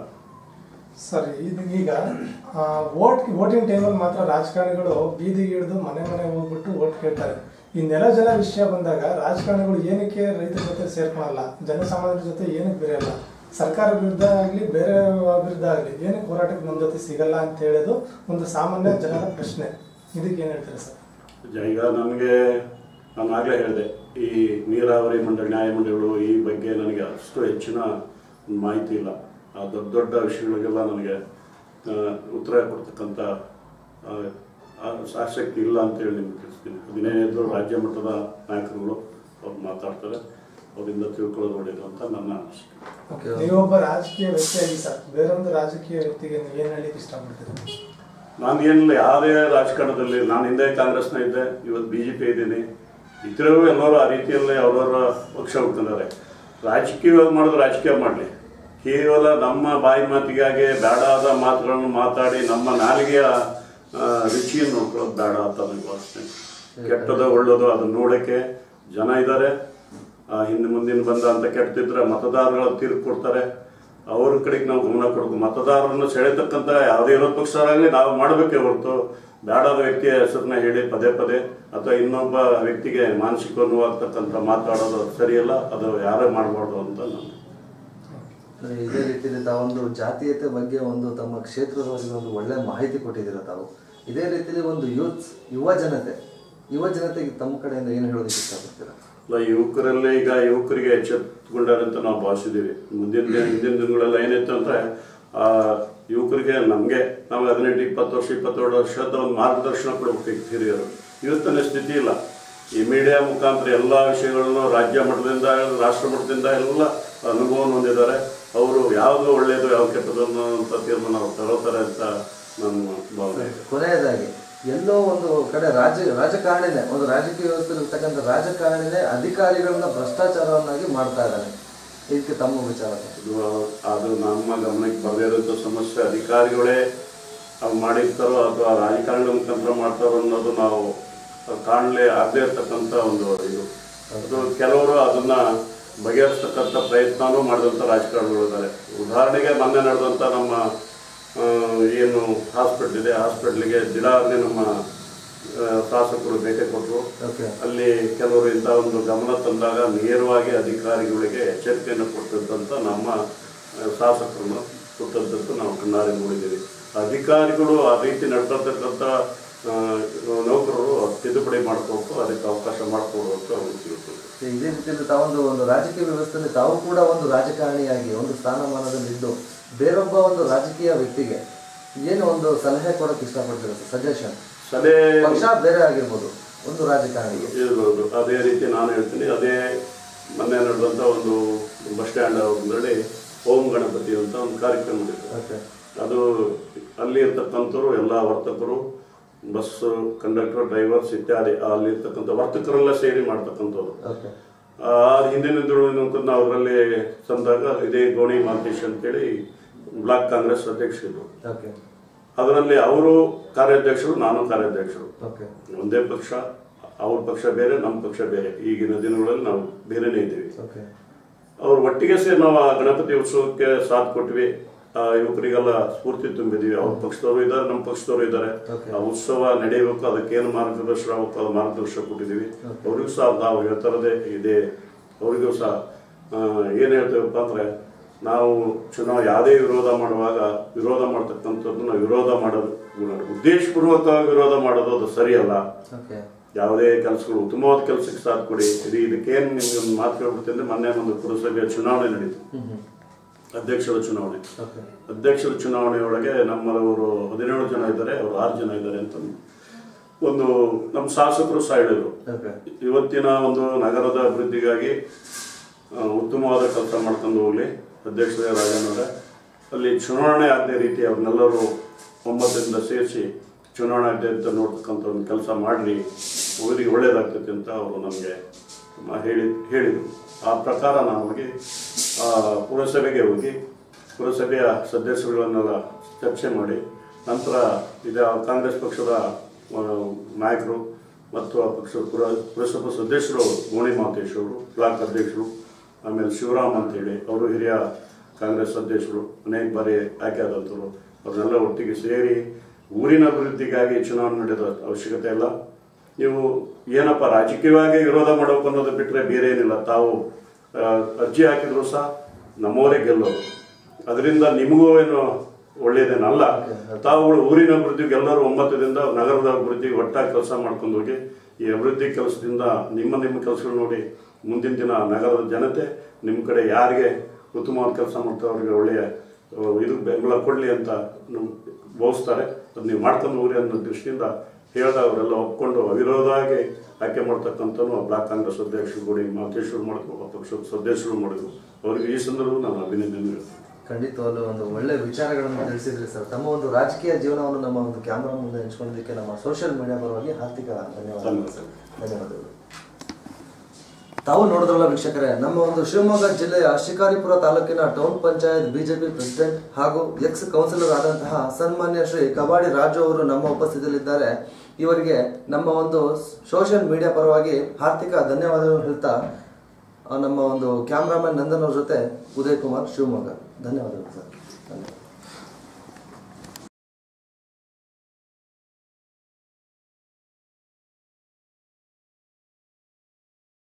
ಸರಿ ಇದು ಈಗ ವೋಟ್ ವೋಟಿಂಗ್ ಟೈಮಲ್ಲಿ ಮಾತ್ರ ರಾಜಕಾರಣಿಗಳು ಬೀದಿಗೆ ಹಿಡಿದು ಮನೆ ಮನೆ ಹೋಗ್ಬಿಟ್ಟು ವೋಟ್ ಕೇಳ್ತಾರೆ ಈ ನೆಲ ಜಲ ವಿಷಯ ಬಂದಾಗ ರಾಜಕಾರಣಿಗಳು ಏನಕ್ಕೆ ರೈತರ ಜೊತೆ ಸೇರ್ಕೊಳಲ್ಲ ಜನಸಾಮಾನ್ಯರ ಜೊತೆ ಏನಕ್ಕೆ ಬೆರೆಯಲ್ಲ ಸರ್ಕಾರ ವಿರುದ್ಧ ಆಗಲಿ ಬೇರೆ ವಿರುದ್ಧ ಆಗಲಿ ಏನಕ್ಕೆ ಹೋರಾಟಕ್ಕೆ ನಮ್ಮ ಜೊತೆ ಸಿಗಲ್ಲ ಅಂತ ಹೇಳೋದು ಒಂದು ಸಾಮಾನ್ಯ ಜನರ ಪ್ರಶ್ನೆ ಇದಕ್ಕೆ ಏನು ಹೇಳ್ತೀರಾ ಸರ್ ಈಗ ನನಗೆ ನಾನು ಆಗಲೇ ಹೇಳಿದೆ ಈ ನೀರಾವರಿ ಮಂಡಳಿ ನ್ಯಾಯಮಂಡಳಿಗಳು ಈ ಬಗ್ಗೆ ನನಗೆ ಅಷ್ಟು ಹೆಚ್ಚಿನ ಮಾಹಿತಿ ಇಲ್ಲ ಆ ದೊಡ್ಡ ದೊಡ್ಡ ವಿಷಯಗಳಿಗೆಲ್ಲ ನನಗೆ ಆ, ಉತ್ತರ ಕೊಡ್ತಕ್ಕಂಥ ಆ, ಆ ಆಸಕ್ತಿ ಇಲ್ಲ ಅಂತೇಳಿ ನಿಮ್ಗೆ ತಿಳಿಸ್ತೀನಿ ಅದೇನೇನಿದ್ರು ರಾಜ್ಯ ಮಟ್ಟದ ನಾಯಕರುಗಳು ಅವ್ರು ಮಾತಾಡ್ತಾರೆ ಅವರಿಂದ ತಿಳ್ಕೊಳ್ಳೋದು ಒಳ್ಳೆಯದು ಅಂತ ನನ್ನ ಅನಿಸಿಕೆ ಓಕೆ ನೀವೊಬ್ಬ ರಾಜಕೀಯ ವ್ಯಕ್ತಿಯಾಗಿ ಸರ್ ಬೇರೊಂದು ರಾಜಕೀಯ ವ್ಯಕ್ತಿಗೆ ನೀವು ಏನು ಹೇಳಲಿಕ್ಕೆ ಇಷ್ಟಪಡ್ತೀರಾ ನಾನು ಏನಿಲ್ಲ ಯಾವುದೇ ರಾಜಕಾರಣದಲ್ಲಿ ನಾನು ಹಿಂದೆ ಕಾಂಗ್ರೆಸ್ನ ಇದ್ದೆ ಇವತ್ತು ಬಿ ಜೆ ಪಿ ಇದ್ದೀನಿ ಇತರರು ಎಲ್ಲರೂ ಆ ರೀತಿಯಲ್ಲೇ ಅವರವರ ಪಕ್ಷ ಹುಡ್ಕೊಂಡಿದ್ದಾರೆ ರಾಜಕೀಯ ಮಾಡಿದ್ರೆ ರಾಜಕೀಯ ಮಾಡಲಿ ಕೇವಲ ನಮ್ಮ ಬಾಯಿ ಮಾತಿಗಾಗಿ ಬೇಡಾದ ಮಾತುಗಳನ್ನು ಮಾತಾಡಿ ನಮ್ಮ ನಾಲಿಗೆಯ ಆ, ರುಚಿಯನ್ನು ನೋಡ್ಕೊಳ್ಳೋದು ಬೇಡ ಅಂತ ನನಗೆ ಭಾವಿಸ್ತೇನೆ ಕೆಟ್ಟದ ಒಳ್ಳೇದು ಅದನ್ನ ನೋಡೋಕ್ಕೆ ಜನ ಇದ್ದಾರೆ ಹಿಂದೆ ಮುಂದಿನ ಬಂದ ಅಂತ ಕೆಟ್ಟಿದ್ರೆ ಮತದಾರಗಳು ತೀರ್ಪು ಕೊಡ್ತಾರೆ ಅವ್ರ ಕಡೆಗೆ ನಾವು ಗಮನ ಕೊಡಬೇಕು ಮತದಾರರನ್ನು ಸೆಳೆತಕ್ಕಂತ ಯಾವುದೇ ವಿರೋಧ ಪಕ್ಷರಾಗಲಿ ನಾವು ಮಾಡಬೇಕೇ ಹೊರತು ಬೇಡಾದ ವ್ಯಕ್ತಿಯ ಹೆಸರನ್ನ ಹೇಳಿ ಪದೇ ಪದೇ ಅಥವಾ ಇನ್ನೊಬ್ಬ ವ್ಯಕ್ತಿಗೆ ಮಾನಸಿಕ ನೋವಾಗ್ತಕ್ಕಂಥ ಮಾತಾಡೋದು ಸರಿಯಲ್ಲ ಅದು ಯಾರೇ ಮಾಡಬಾರ್ದು ಅಂತ ನಾನು ಅಂದ್ರೆ ಇದೇ ರೀತಿಯಲ್ಲಿ ತಾವೊಂದು ಜಾತೀಯತೆ ಬಗ್ಗೆ ಒಂದು ತಮ್ಮ ಕ್ಷೇತ್ರದವರಿಗೆ ಒಂದು ಒಳ್ಳೆ ಮಾಹಿತಿ ಕೊಟ್ಟಿದ್ದೀರಾ ತಾವು ಇದೇ ರೀತಿಯಲ್ಲಿ ಒಂದು ಯೂತ್ ಯುವ ಜನತೆ ಯುವ ಜನತೆಗೆ ತಮ್ಮ ಕಡೆಯಿಂದ ಏನು ಹೇಳೋದಕ್ಕೆ ಇಷ್ಟಪಡ್ತೀರಾ ಅಲ್ಲ ಯುವಕರಲ್ಲೇ ಈಗ ಯುವಕರಿಗೆ ಎಚ್ಚೆತ್ತುಕೊಂಡಾರೆ ಅಂತ ನಾವು ಭಾವಿಸಿದ್ದೀವಿ ಮುಂದಿನ ದಿನ ಹಿಂದಿನ ದಿನಗಳೆಲ್ಲ ಏನಿತ್ತು ಅಂದ್ರೆ ಆ ಯುವಕರಿಗೆ ನಮಗೆ ನಾವು ಹದಿನೆಂಟು ಇಪ್ಪತ್ತು ವರ್ಷ ಇಪ್ಪತ್ತೇಳು ವರ್ಷದ ಒಂದು ಮಾರ್ಗದರ್ಶನ ಕೊಡಬೇಕಾಗಿತ್ತು ಹಿರಿಯರು ಇವತ್ತಿನ ಸ್ಥಿತಿ ಇಲ್ಲ ಈ ಮೀಡಿಯಾ ಮುಖಾಂತರ ಎಲ್ಲ ವಿಷಯಗಳನ್ನು ರಾಜ್ಯ ಮಟ್ಟದಿಂದ ರಾಷ್ಟ್ರ ಮಟ್ಟದಿಂದ ಎಲ್ಲ ಅನುಭವವನ್ನು ಹೊಂದಿದ್ದಾರೆ ಅವರು ಯಾವುದು ಒಳ್ಳೆಯದು ಯಾವ ಕೆಟ್ಟದ್ದು ಅನ್ನೋಂಥ ತೀರ್ಮಾನ ಅವ್ರು ತಗೋತಾರೆ ಅಂತ ನನ್ನ ಭಾವನೆ ಇದೆ ಕೊನೆಯದಾಗಿ ಎಲ್ಲೋ ಒಂದು ಕಡೆ ರಾಜ ರಾಜಕಾರಣಿನೇ ಒಂದು ರಾಜಕೀಯ ವ್ಯವಸ್ಥೆಯಲ್ಲಿ ಇರ್ತಕ್ಕಂಥ ರಾಜಕಾರಣಿನೇ ಅಧಿಕಾರಿಗಳನ್ನ ಭ್ರಷ್ಟಾಚಾರವನ್ನಾಗಿ ಮಾಡ್ತಾ ಇದ್ದಾನೆ ಇದಕ್ಕೆ ತಮ್ಮ ವಿಚಾರ ಅದು ಅದು ನಮ್ಮ ಗಮನಕ್ಕೆ ಬರದೇ ಇರೋಂಥ ಸಮಸ್ಯೆ ಅಧಿಕಾರಿಗಳೇ ಅವು ಮಾಡಿರ್ತಾರೋ ಅಥವಾ ರಾಜಕಾರಣಿಗಳ ಮುಖಾಂತರ ಮಾಡ್ತಾರೋ ಅನ್ನೋದು ನಾವು ಕಾಣಲೇ ಆಗದೇ ಇರ್ತಕ್ಕಂಥ ಒಂದು ಇದು ಅದು ಕೆಲವರು ಅದನ್ನ ಬಗೆಹರಿಸ್ತಕ್ಕಂಥ ಪ್ರಯತ್ನನೂ ಮಾಡಿದಂಥ ರಾಜಕಾರಣಿಗಳಿದ್ದಾರೆ ಉದಾಹರಣೆಗೆ ಮೊನ್ನೆ ನಡೆದಂಥ ನಮ್ಮ ಆ, ಏನು ಹಾಸ್ಪಿಟ್ಲ್ ಇದೆ ಹಾಸ್ಪಿಟ್ಲಿಗೆ ದಿಢಾರ್ನೆ ನಮ್ಮ ಆ, ಶಾಸಕರು ಭೇಟಿ ಕೊಟ್ಟರು ಓಕೆ ಅಲ್ಲಿ ಕೆಲವರು ಇಂಥ ಒಂದು ಗಮನ ತಂದಾಗ ನೇರವಾಗಿ ಅಧಿಕಾರಿಗಳಿಗೆ ಎಚ್ಚರಿಕೆಯನ್ನು ಕೊಟ್ಟಂತ ನಮ್ಮ ಆ, ಶಾಸಕರನ್ನು ಕೊಟ್ಟಂತದ್ದು ನಾವು ಕಣ್ಣಾರೆ ನೋಡಿದ್ದೀವಿ ಅಧಿಕಾರಿಗಳು ಆ ರೀತಿ ನಡ್ಕೊಳ್ತಕ್ಕಂಥ ಆ, ನೌಕರರು ತಿದ್ದುಪಡಿ ಮಾಡ್ಕೋಬೇಕು ಅದಕ್ಕೆ ಅವಕಾಶ ಮಾಡಿಕೊಡು ಅಂತ ಅವ್ರಿಗೆ ತಿಳ್ಕೊಬೇಕು ಇದೇ ರೀತಿಯಲ್ಲಿ ತಾವೊಂದು ಒಂದು ರಾಜಕೀಯ ವ್ಯವಸ್ಥೆಯಲ್ಲಿ ತಾವು ಕೂಡ ಒಂದು ರಾಜಕಾರಣಿಯಾಗಿ ಒಂದು ಸ್ಥಾನಮಾನದಲ್ಲಿದ್ದು ಬೇರೊಬ್ಬ ಒಂದು ರಾಜಕೀಯ ವ್ಯಕ್ತಿಗೆ ಏನು ಒಂದು ಸಲಹೆ ಕೊಡಕ್ಕೆ ಇಷ್ಟಪಡ್ತೀರಾ ಸಜೆಷನ್ ಸಲಹೆ ಪಕ್ಷ ಬೇರೆ ಆಗಿರ್ಬೋದು ಒಂದು ರಾಜಕಾರಣಿಗೆ ಇರ್ಬೋದು ಅದೇ ರೀತಿ ನಾನು ಹೇಳ್ತೀನಿ ಅದೇ ಮೊನ್ನೆ ನಡೆದಂಥ ಒಂದು ಬಸ್ ಸ್ಟ್ಯಾಂಡ್ ಒಂದರಲ್ಲಿ ಓಂ ಗಣಪತಿ ಅಂತ ಒಂದು ಕಾರ್ಯಕ್ರಮ ನಡೀತು ಓಕೆ ಅದು ಅಲ್ಲಿ ಇರ್ತಕ್ಕಂಥವ್ರು ಎಲ್ಲ ವರ್ತಕರು ಬಸ್ ಕಂಡಕ್ಟರ್ ಡ್ರೈವರ್ಸ್ ಇತ್ಯಾದಿ ಅಲ್ಲಿ ಇರ್ತಕ್ಕಂಥ ವರ್ತಕರೆಲ್ಲ ಸೇರಿ ಮಾಡ್ತಕ್ಕಂಥವ್ರು ಓಕೆ ಆ ಹಿಂದಿನ ದಿನ ಅವರಲ್ಲಿ ತಂದಾಗ ಇದೇ ಗೋಣಿ ಮಾಂತೇಶ್ ಅಂತೇಳಿ ಬ್ಲಾಕ್ ಕಾಂಗ್ರೆಸ್ ಅಧ್ಯಕ್ಷರು ಓಕೆ ಅದರಲ್ಲಿ ಅವರು ಕಾರ್ಯಾಧ್ಯಕ್ಷರು ನಾನು ಕಾರ್ಯಾಧ್ಯಕ್ಷರು ಓಕೆ ಒಂದೇ ಪಕ್ಷ ಅವ್ರ ಪಕ್ಷ ಬೇರೆ ನಮ್ಮ ಪಕ್ಷ ಬೇರೆ ಈಗಿನ ದಿನಗಳಲ್ಲಿ ನಾವು ಬೇರೆನೇ ಇದ್ದೀವಿ ಓಕೆ ಅವ್ರು ಒಟ್ಟಿಗೆ ಸೇರಿ ನಾವು ಆ ಗಣಪತಿ ಉತ್ಸವಕ್ಕೆ ಸಾಥ್ ಕೊಟ್ವಿ ಆ ಯುವಕರಿಗೆಲ್ಲ ಸ್ಫೂರ್ತಿ ತುಂಬಿದೀವಿ ಅವ್ರ ಪಕ್ಷದವರು ಇದ್ದಾರೆ ನಮ್ಮ ಪಕ್ಷದವರು ಇದ್ದಾರೆ Okay. ಆ ಉತ್ಸವ ನಡೆಯಬೇಕು ಅದಕ್ಕೇನು ಮಾರ್ಗದರ್ಶನ ಆಗಬೇಕು ಅದು ಮಾರ್ಗದರ್ಶನ ಕೊಟ್ಟಿದ್ದೀವಿ ಅವ್ರಿಗೂ ಸಹ ನಾವು ಹೇಳ್ತಾರದೇ ಇದೆ ಅವರಿಗೂ ಸಹ ಆ, ಏನ್ ಹೇಳ್ತೇವಪ್ಪ ಅಂದ್ರೆ ನಾವು ಚುನಾವ ಯಾವುದೇ ವಿರೋಧ ಮಾಡುವಾಗ ವಿರೋಧ ಮಾಡ್ತಕ್ಕಂಥದ್ದು ನಾವು ವಿರೋಧ ಮಾಡೋದು ಉದ್ದೇಶಪೂರ್ವಕವಾಗಿ ವಿರೋಧ ಮಾಡೋದು ಅದು ಸರಿಯಲ್ಲ ಓಕೆ ಯಾವುದೇ ಕೆಲಸಗಳು ಉತ್ತಮವಾದ ಕೆಲಸಕ್ಕೆ ಸಾಥ್ ಕೊಡಿ ಇದು ಇದಕ್ಕೇನು ನಿಮ್ಗೆ ಒಂದು ಮಾತು ಹೇಳ್ಬಿಡ್ತೀನಿ ಅಂದ್ರೆ ಮೊನ್ನೆ ಒಂದು ಪುರಸಭೆಯ ಚುನಾವಣೆ ನಡೀತು ಹ್ಮ್ ಹ್ಮ್ ಅಧ್ಯಕ್ಷರ ಚುನಾವಣೆ ಓಕೆ ಅಧ್ಯಕ್ಷರ ಚುನಾವಣೆಯೊಳಗೆ ನಮ್ಮವರು ಹದಿನೇಳು ಜನ ಇದ್ದಾರೆ ಅವರು ಆರು ಜನ ಇದ್ದಾರೆ ಅಂತ ಒಂದು ನಮ್ಮ ಶಾಸಕರು ಸಹ ಹೇಳಿದ್ರು ಓಕೆ ಇವತ್ತಿನ ಒಂದು ನಗರದ ಅಭಿವೃದ್ಧಿಗಾಗಿ ಆ, ಉತ್ತಮವಾದ ಕೆಲಸ ಮಾಡ್ಕೊಂಡು ಹೋಗ್ಲಿ ಅಧ್ಯಕ್ಷರೇ ರಾಜನವರೇ ಅಲ್ಲಿ ಚುನಾವಣೆ ಆಗದೆ ರೀತಿ ಅವ್ರನ್ನೆಲ್ಲರೂ ಒಂಬತ್ತರಿಂದ ಸೇರಿಸಿ ಚುನಾವಣೆ ಆಗದೆ ಅಂತ ನೋಡ್ತಕ್ಕಂಥ ಒಂದು ಕೆಲಸ ಮಾಡಲಿ ಊರಿಗೆ ಒಳ್ಳೇದಾಗ್ತೈತೆ ಅಂತ ಅವರು ನಮಗೆ ಹೇಳಿ ಹೇಳಿದರು ಆ ಪ್ರಕಾರ ನಾನು ಹೋಗಿ ಆ, ಪುರಸಭೆಗೆ ಹೋಗಿ ಪುರಸಭೆಯ ಸದಸ್ಯರುಗಳನ್ನೆಲ್ಲ ಚರ್ಚೆ ಮಾಡಿ ನಂತರ ಇದು ಕಾಂಗ್ರೆಸ್ ಪಕ್ಷದ ಆ, ನಾಯಕರು ಮತ್ತು ಆ ಪಕ್ಷದ ಪುರ ಪುರಸಭಾ ಸದಸ್ಯರು ಗೋಣಿ ಮಾತೇಶ್ ಅವರು ಬ್ಲಾಕ್ ಅಧ್ಯಕ್ಷರು ಆಮೇಲೆ ಶಿವರಾಮ್ ಅಂತೇಳಿ ಅವರು ಹಿರಿಯ ಕಾಂಗ್ರೆಸ್ ಅಧ್ಯಕ್ಷರು ಅನೇಕ ಬಾರಿ ಆಯ್ಕೆ ಆದಂಥವ್ರು ಅವ್ರನ್ನೆಲ್ಲ ಒಟ್ಟಿಗೆ ಸೇರಿ ಊರಿನ ಅಭಿವೃದ್ಧಿಗಾಗಿ ಚುನಾವಣೆ ನಡೆದ ಅವಶ್ಯಕತೆ ಇಲ್ಲ ನೀವು ಏನಪ್ಪ ರಾಜಕೀಯವಾಗಿ ವಿರೋಧ ಮಾಡಬೇಕು ಅನ್ನೋದು ಬಿಟ್ಟರೆ ಬೇರೆ ಏನಿಲ್ಲ ತಾವು ಆ, ಅರ್ಜಿ ಹಾಕಿದ್ರು ಸಹ ನಮ್ಮವರೇ ಗೆಲ್ಲೋದು ಅದರಿಂದ ನಿಮಗೂ ಏನು ಒಳ್ಳೆಯದೇನಲ್ಲ ತಾವುಗಳು ಊರಿನ ಅಭಿವೃದ್ಧಿಗೆ ಎಲ್ಲರೂ ಒಮ್ಮತದಿಂದ ನಗರದ ಅಭಿವೃದ್ಧಿಗೆ ಒಟ್ಟಾಗಿ ಕೆಲಸ ಮಾಡ್ಕೊಂಡು ಹೋಗಿ ಈ ಅಭಿವೃದ್ಧಿ ಕೆಲಸದಿಂದ ನಿಮ್ಮ ನಿಮ್ಮ ಕೆಲಸಗಳು ನೋಡಿ ಮುಂದಿನ ದಿನ ನಗರದ ಜನತೆ ನಿಮ್ಮ ಕಡೆ ಯಾರಿಗೆ ಉತ್ತಮವಾದ ಕೆಲಸ ಮಾಡ್ತಾರೆ ಅವರಿಗೆ ಒಳ್ಳೆಯ ಆ, ಇದು ಬೆಂಬಲ ಕೊಡಲಿ ಅಂತ ನಮ್- ಭಾವಿಸ್ತಾರೆ ಅದು ನೀವು ಮಾಡ್ಕೊಂಡು ಹೋಗ್ರಿ ಅನ್ನೋ ದೃಷ್ಟಿಯಿಂದ ಹೇಳ್ದ ಅವರೆಲ್ಲ ಒಪ್ಕೊಂಡು ಅವಿರೋಧವಾಗಿ ಆಯ್ಕೆ ಮಾಡ್ತಕ್ಕಂಥ ಬ್ಲಾಕ್ ಕಾಂಗ್ರೆಸ್ ಅಧ್ಯಕ್ಷರು ಕೂಡಿ ಮಾತೇಶ್ವರ ಮಾಡಿದ್ರು ಆ ಪಕ್ಷದ ಸದಸ್ಯರು ಮಾಡಿದ್ರು ಅವರಿಗೆ ಈ ಸಂದರ್ಭ ನಾನು ಅಭಿನಂದನೆ ಹೇಳ್ತೀನಿ ಖಂಡಿತವಾಗ್ಲೂ ಒಂದು ಒಳ್ಳೆ ವಿಚಾರಗಳನ್ನು ತಿಳಿಸಿದ್ರಿ ಸರ್ ತಮ್ಮ ಒಂದು ರಾಜಕೀಯ ಜೀವನವನ್ನು ನಮ್ಮ ಒಂದು ಕ್ಯಾಮ್ರಾ ಮುಂದೆ ಹಂಚ್ಕೊಳ್ಳೋದಕ್ಕೆ ನಮ್ಮ ಸೋಷಿಯಲ್ ಮೀಡಿಯಾ ಪರವಾಗಿ ಹಾರ್ದಿಕ ಧನ್ಯವಾದಗಳು ಸರ್ ಧನ್ಯವಾದಗಳು ತಾವು ನೋಡಿದ್ರಲ್ಲ ವೀಕ್ಷಕರೇ ನಮ್ಮ ಒಂದು ಶಿವಮೊಗ್ಗ ಜಿಲ್ಲೆಯ ಶಿಕಾರಿಪುರ ತಾಲೂಕಿನ ಟೌನ್ ಪಂಚಾಯತ್ ಬಿಜೆಪಿ ಪ್ರೆಸಿಡೆಂಟ್ ಹಾಗೂ ಎಕ್ಸ್ ಕೌನ್ಸಿಲರ್ ಆದಂತಹ ಸನ್ಮಾನ್ಯ ಶ್ರೀ ಕಬಾಡಿ ರಾಜು ಅವರು ನಮ್ಮ ಉಪಸ್ಥಿತಿಯಲ್ಲಿದ್ದಾರೆ ಇವರಿಗೆ ನಮ್ಮ ಒಂದು ಸೋಷಿಯಲ್ ಮೀಡಿಯಾ ಪರವಾಗಿ ಹಾರ್ದಿಕ ಧನ್ಯವಾದಗಳು ಹೇಳ್ತಾ ಆ, ನಮ್ಮ ಒಂದು ಕ್ಯಾಮ್ರಾಮನ್ ನಂದನ್ ಅವ್ರ ಜೊತೆ ಉದಯ್ ಕುಮಾರ್ ಶಿವಮೊಗ್ಗ ಧನ್ಯವಾದಗಳು ಸರ್ ಧನ್ಯವಾದ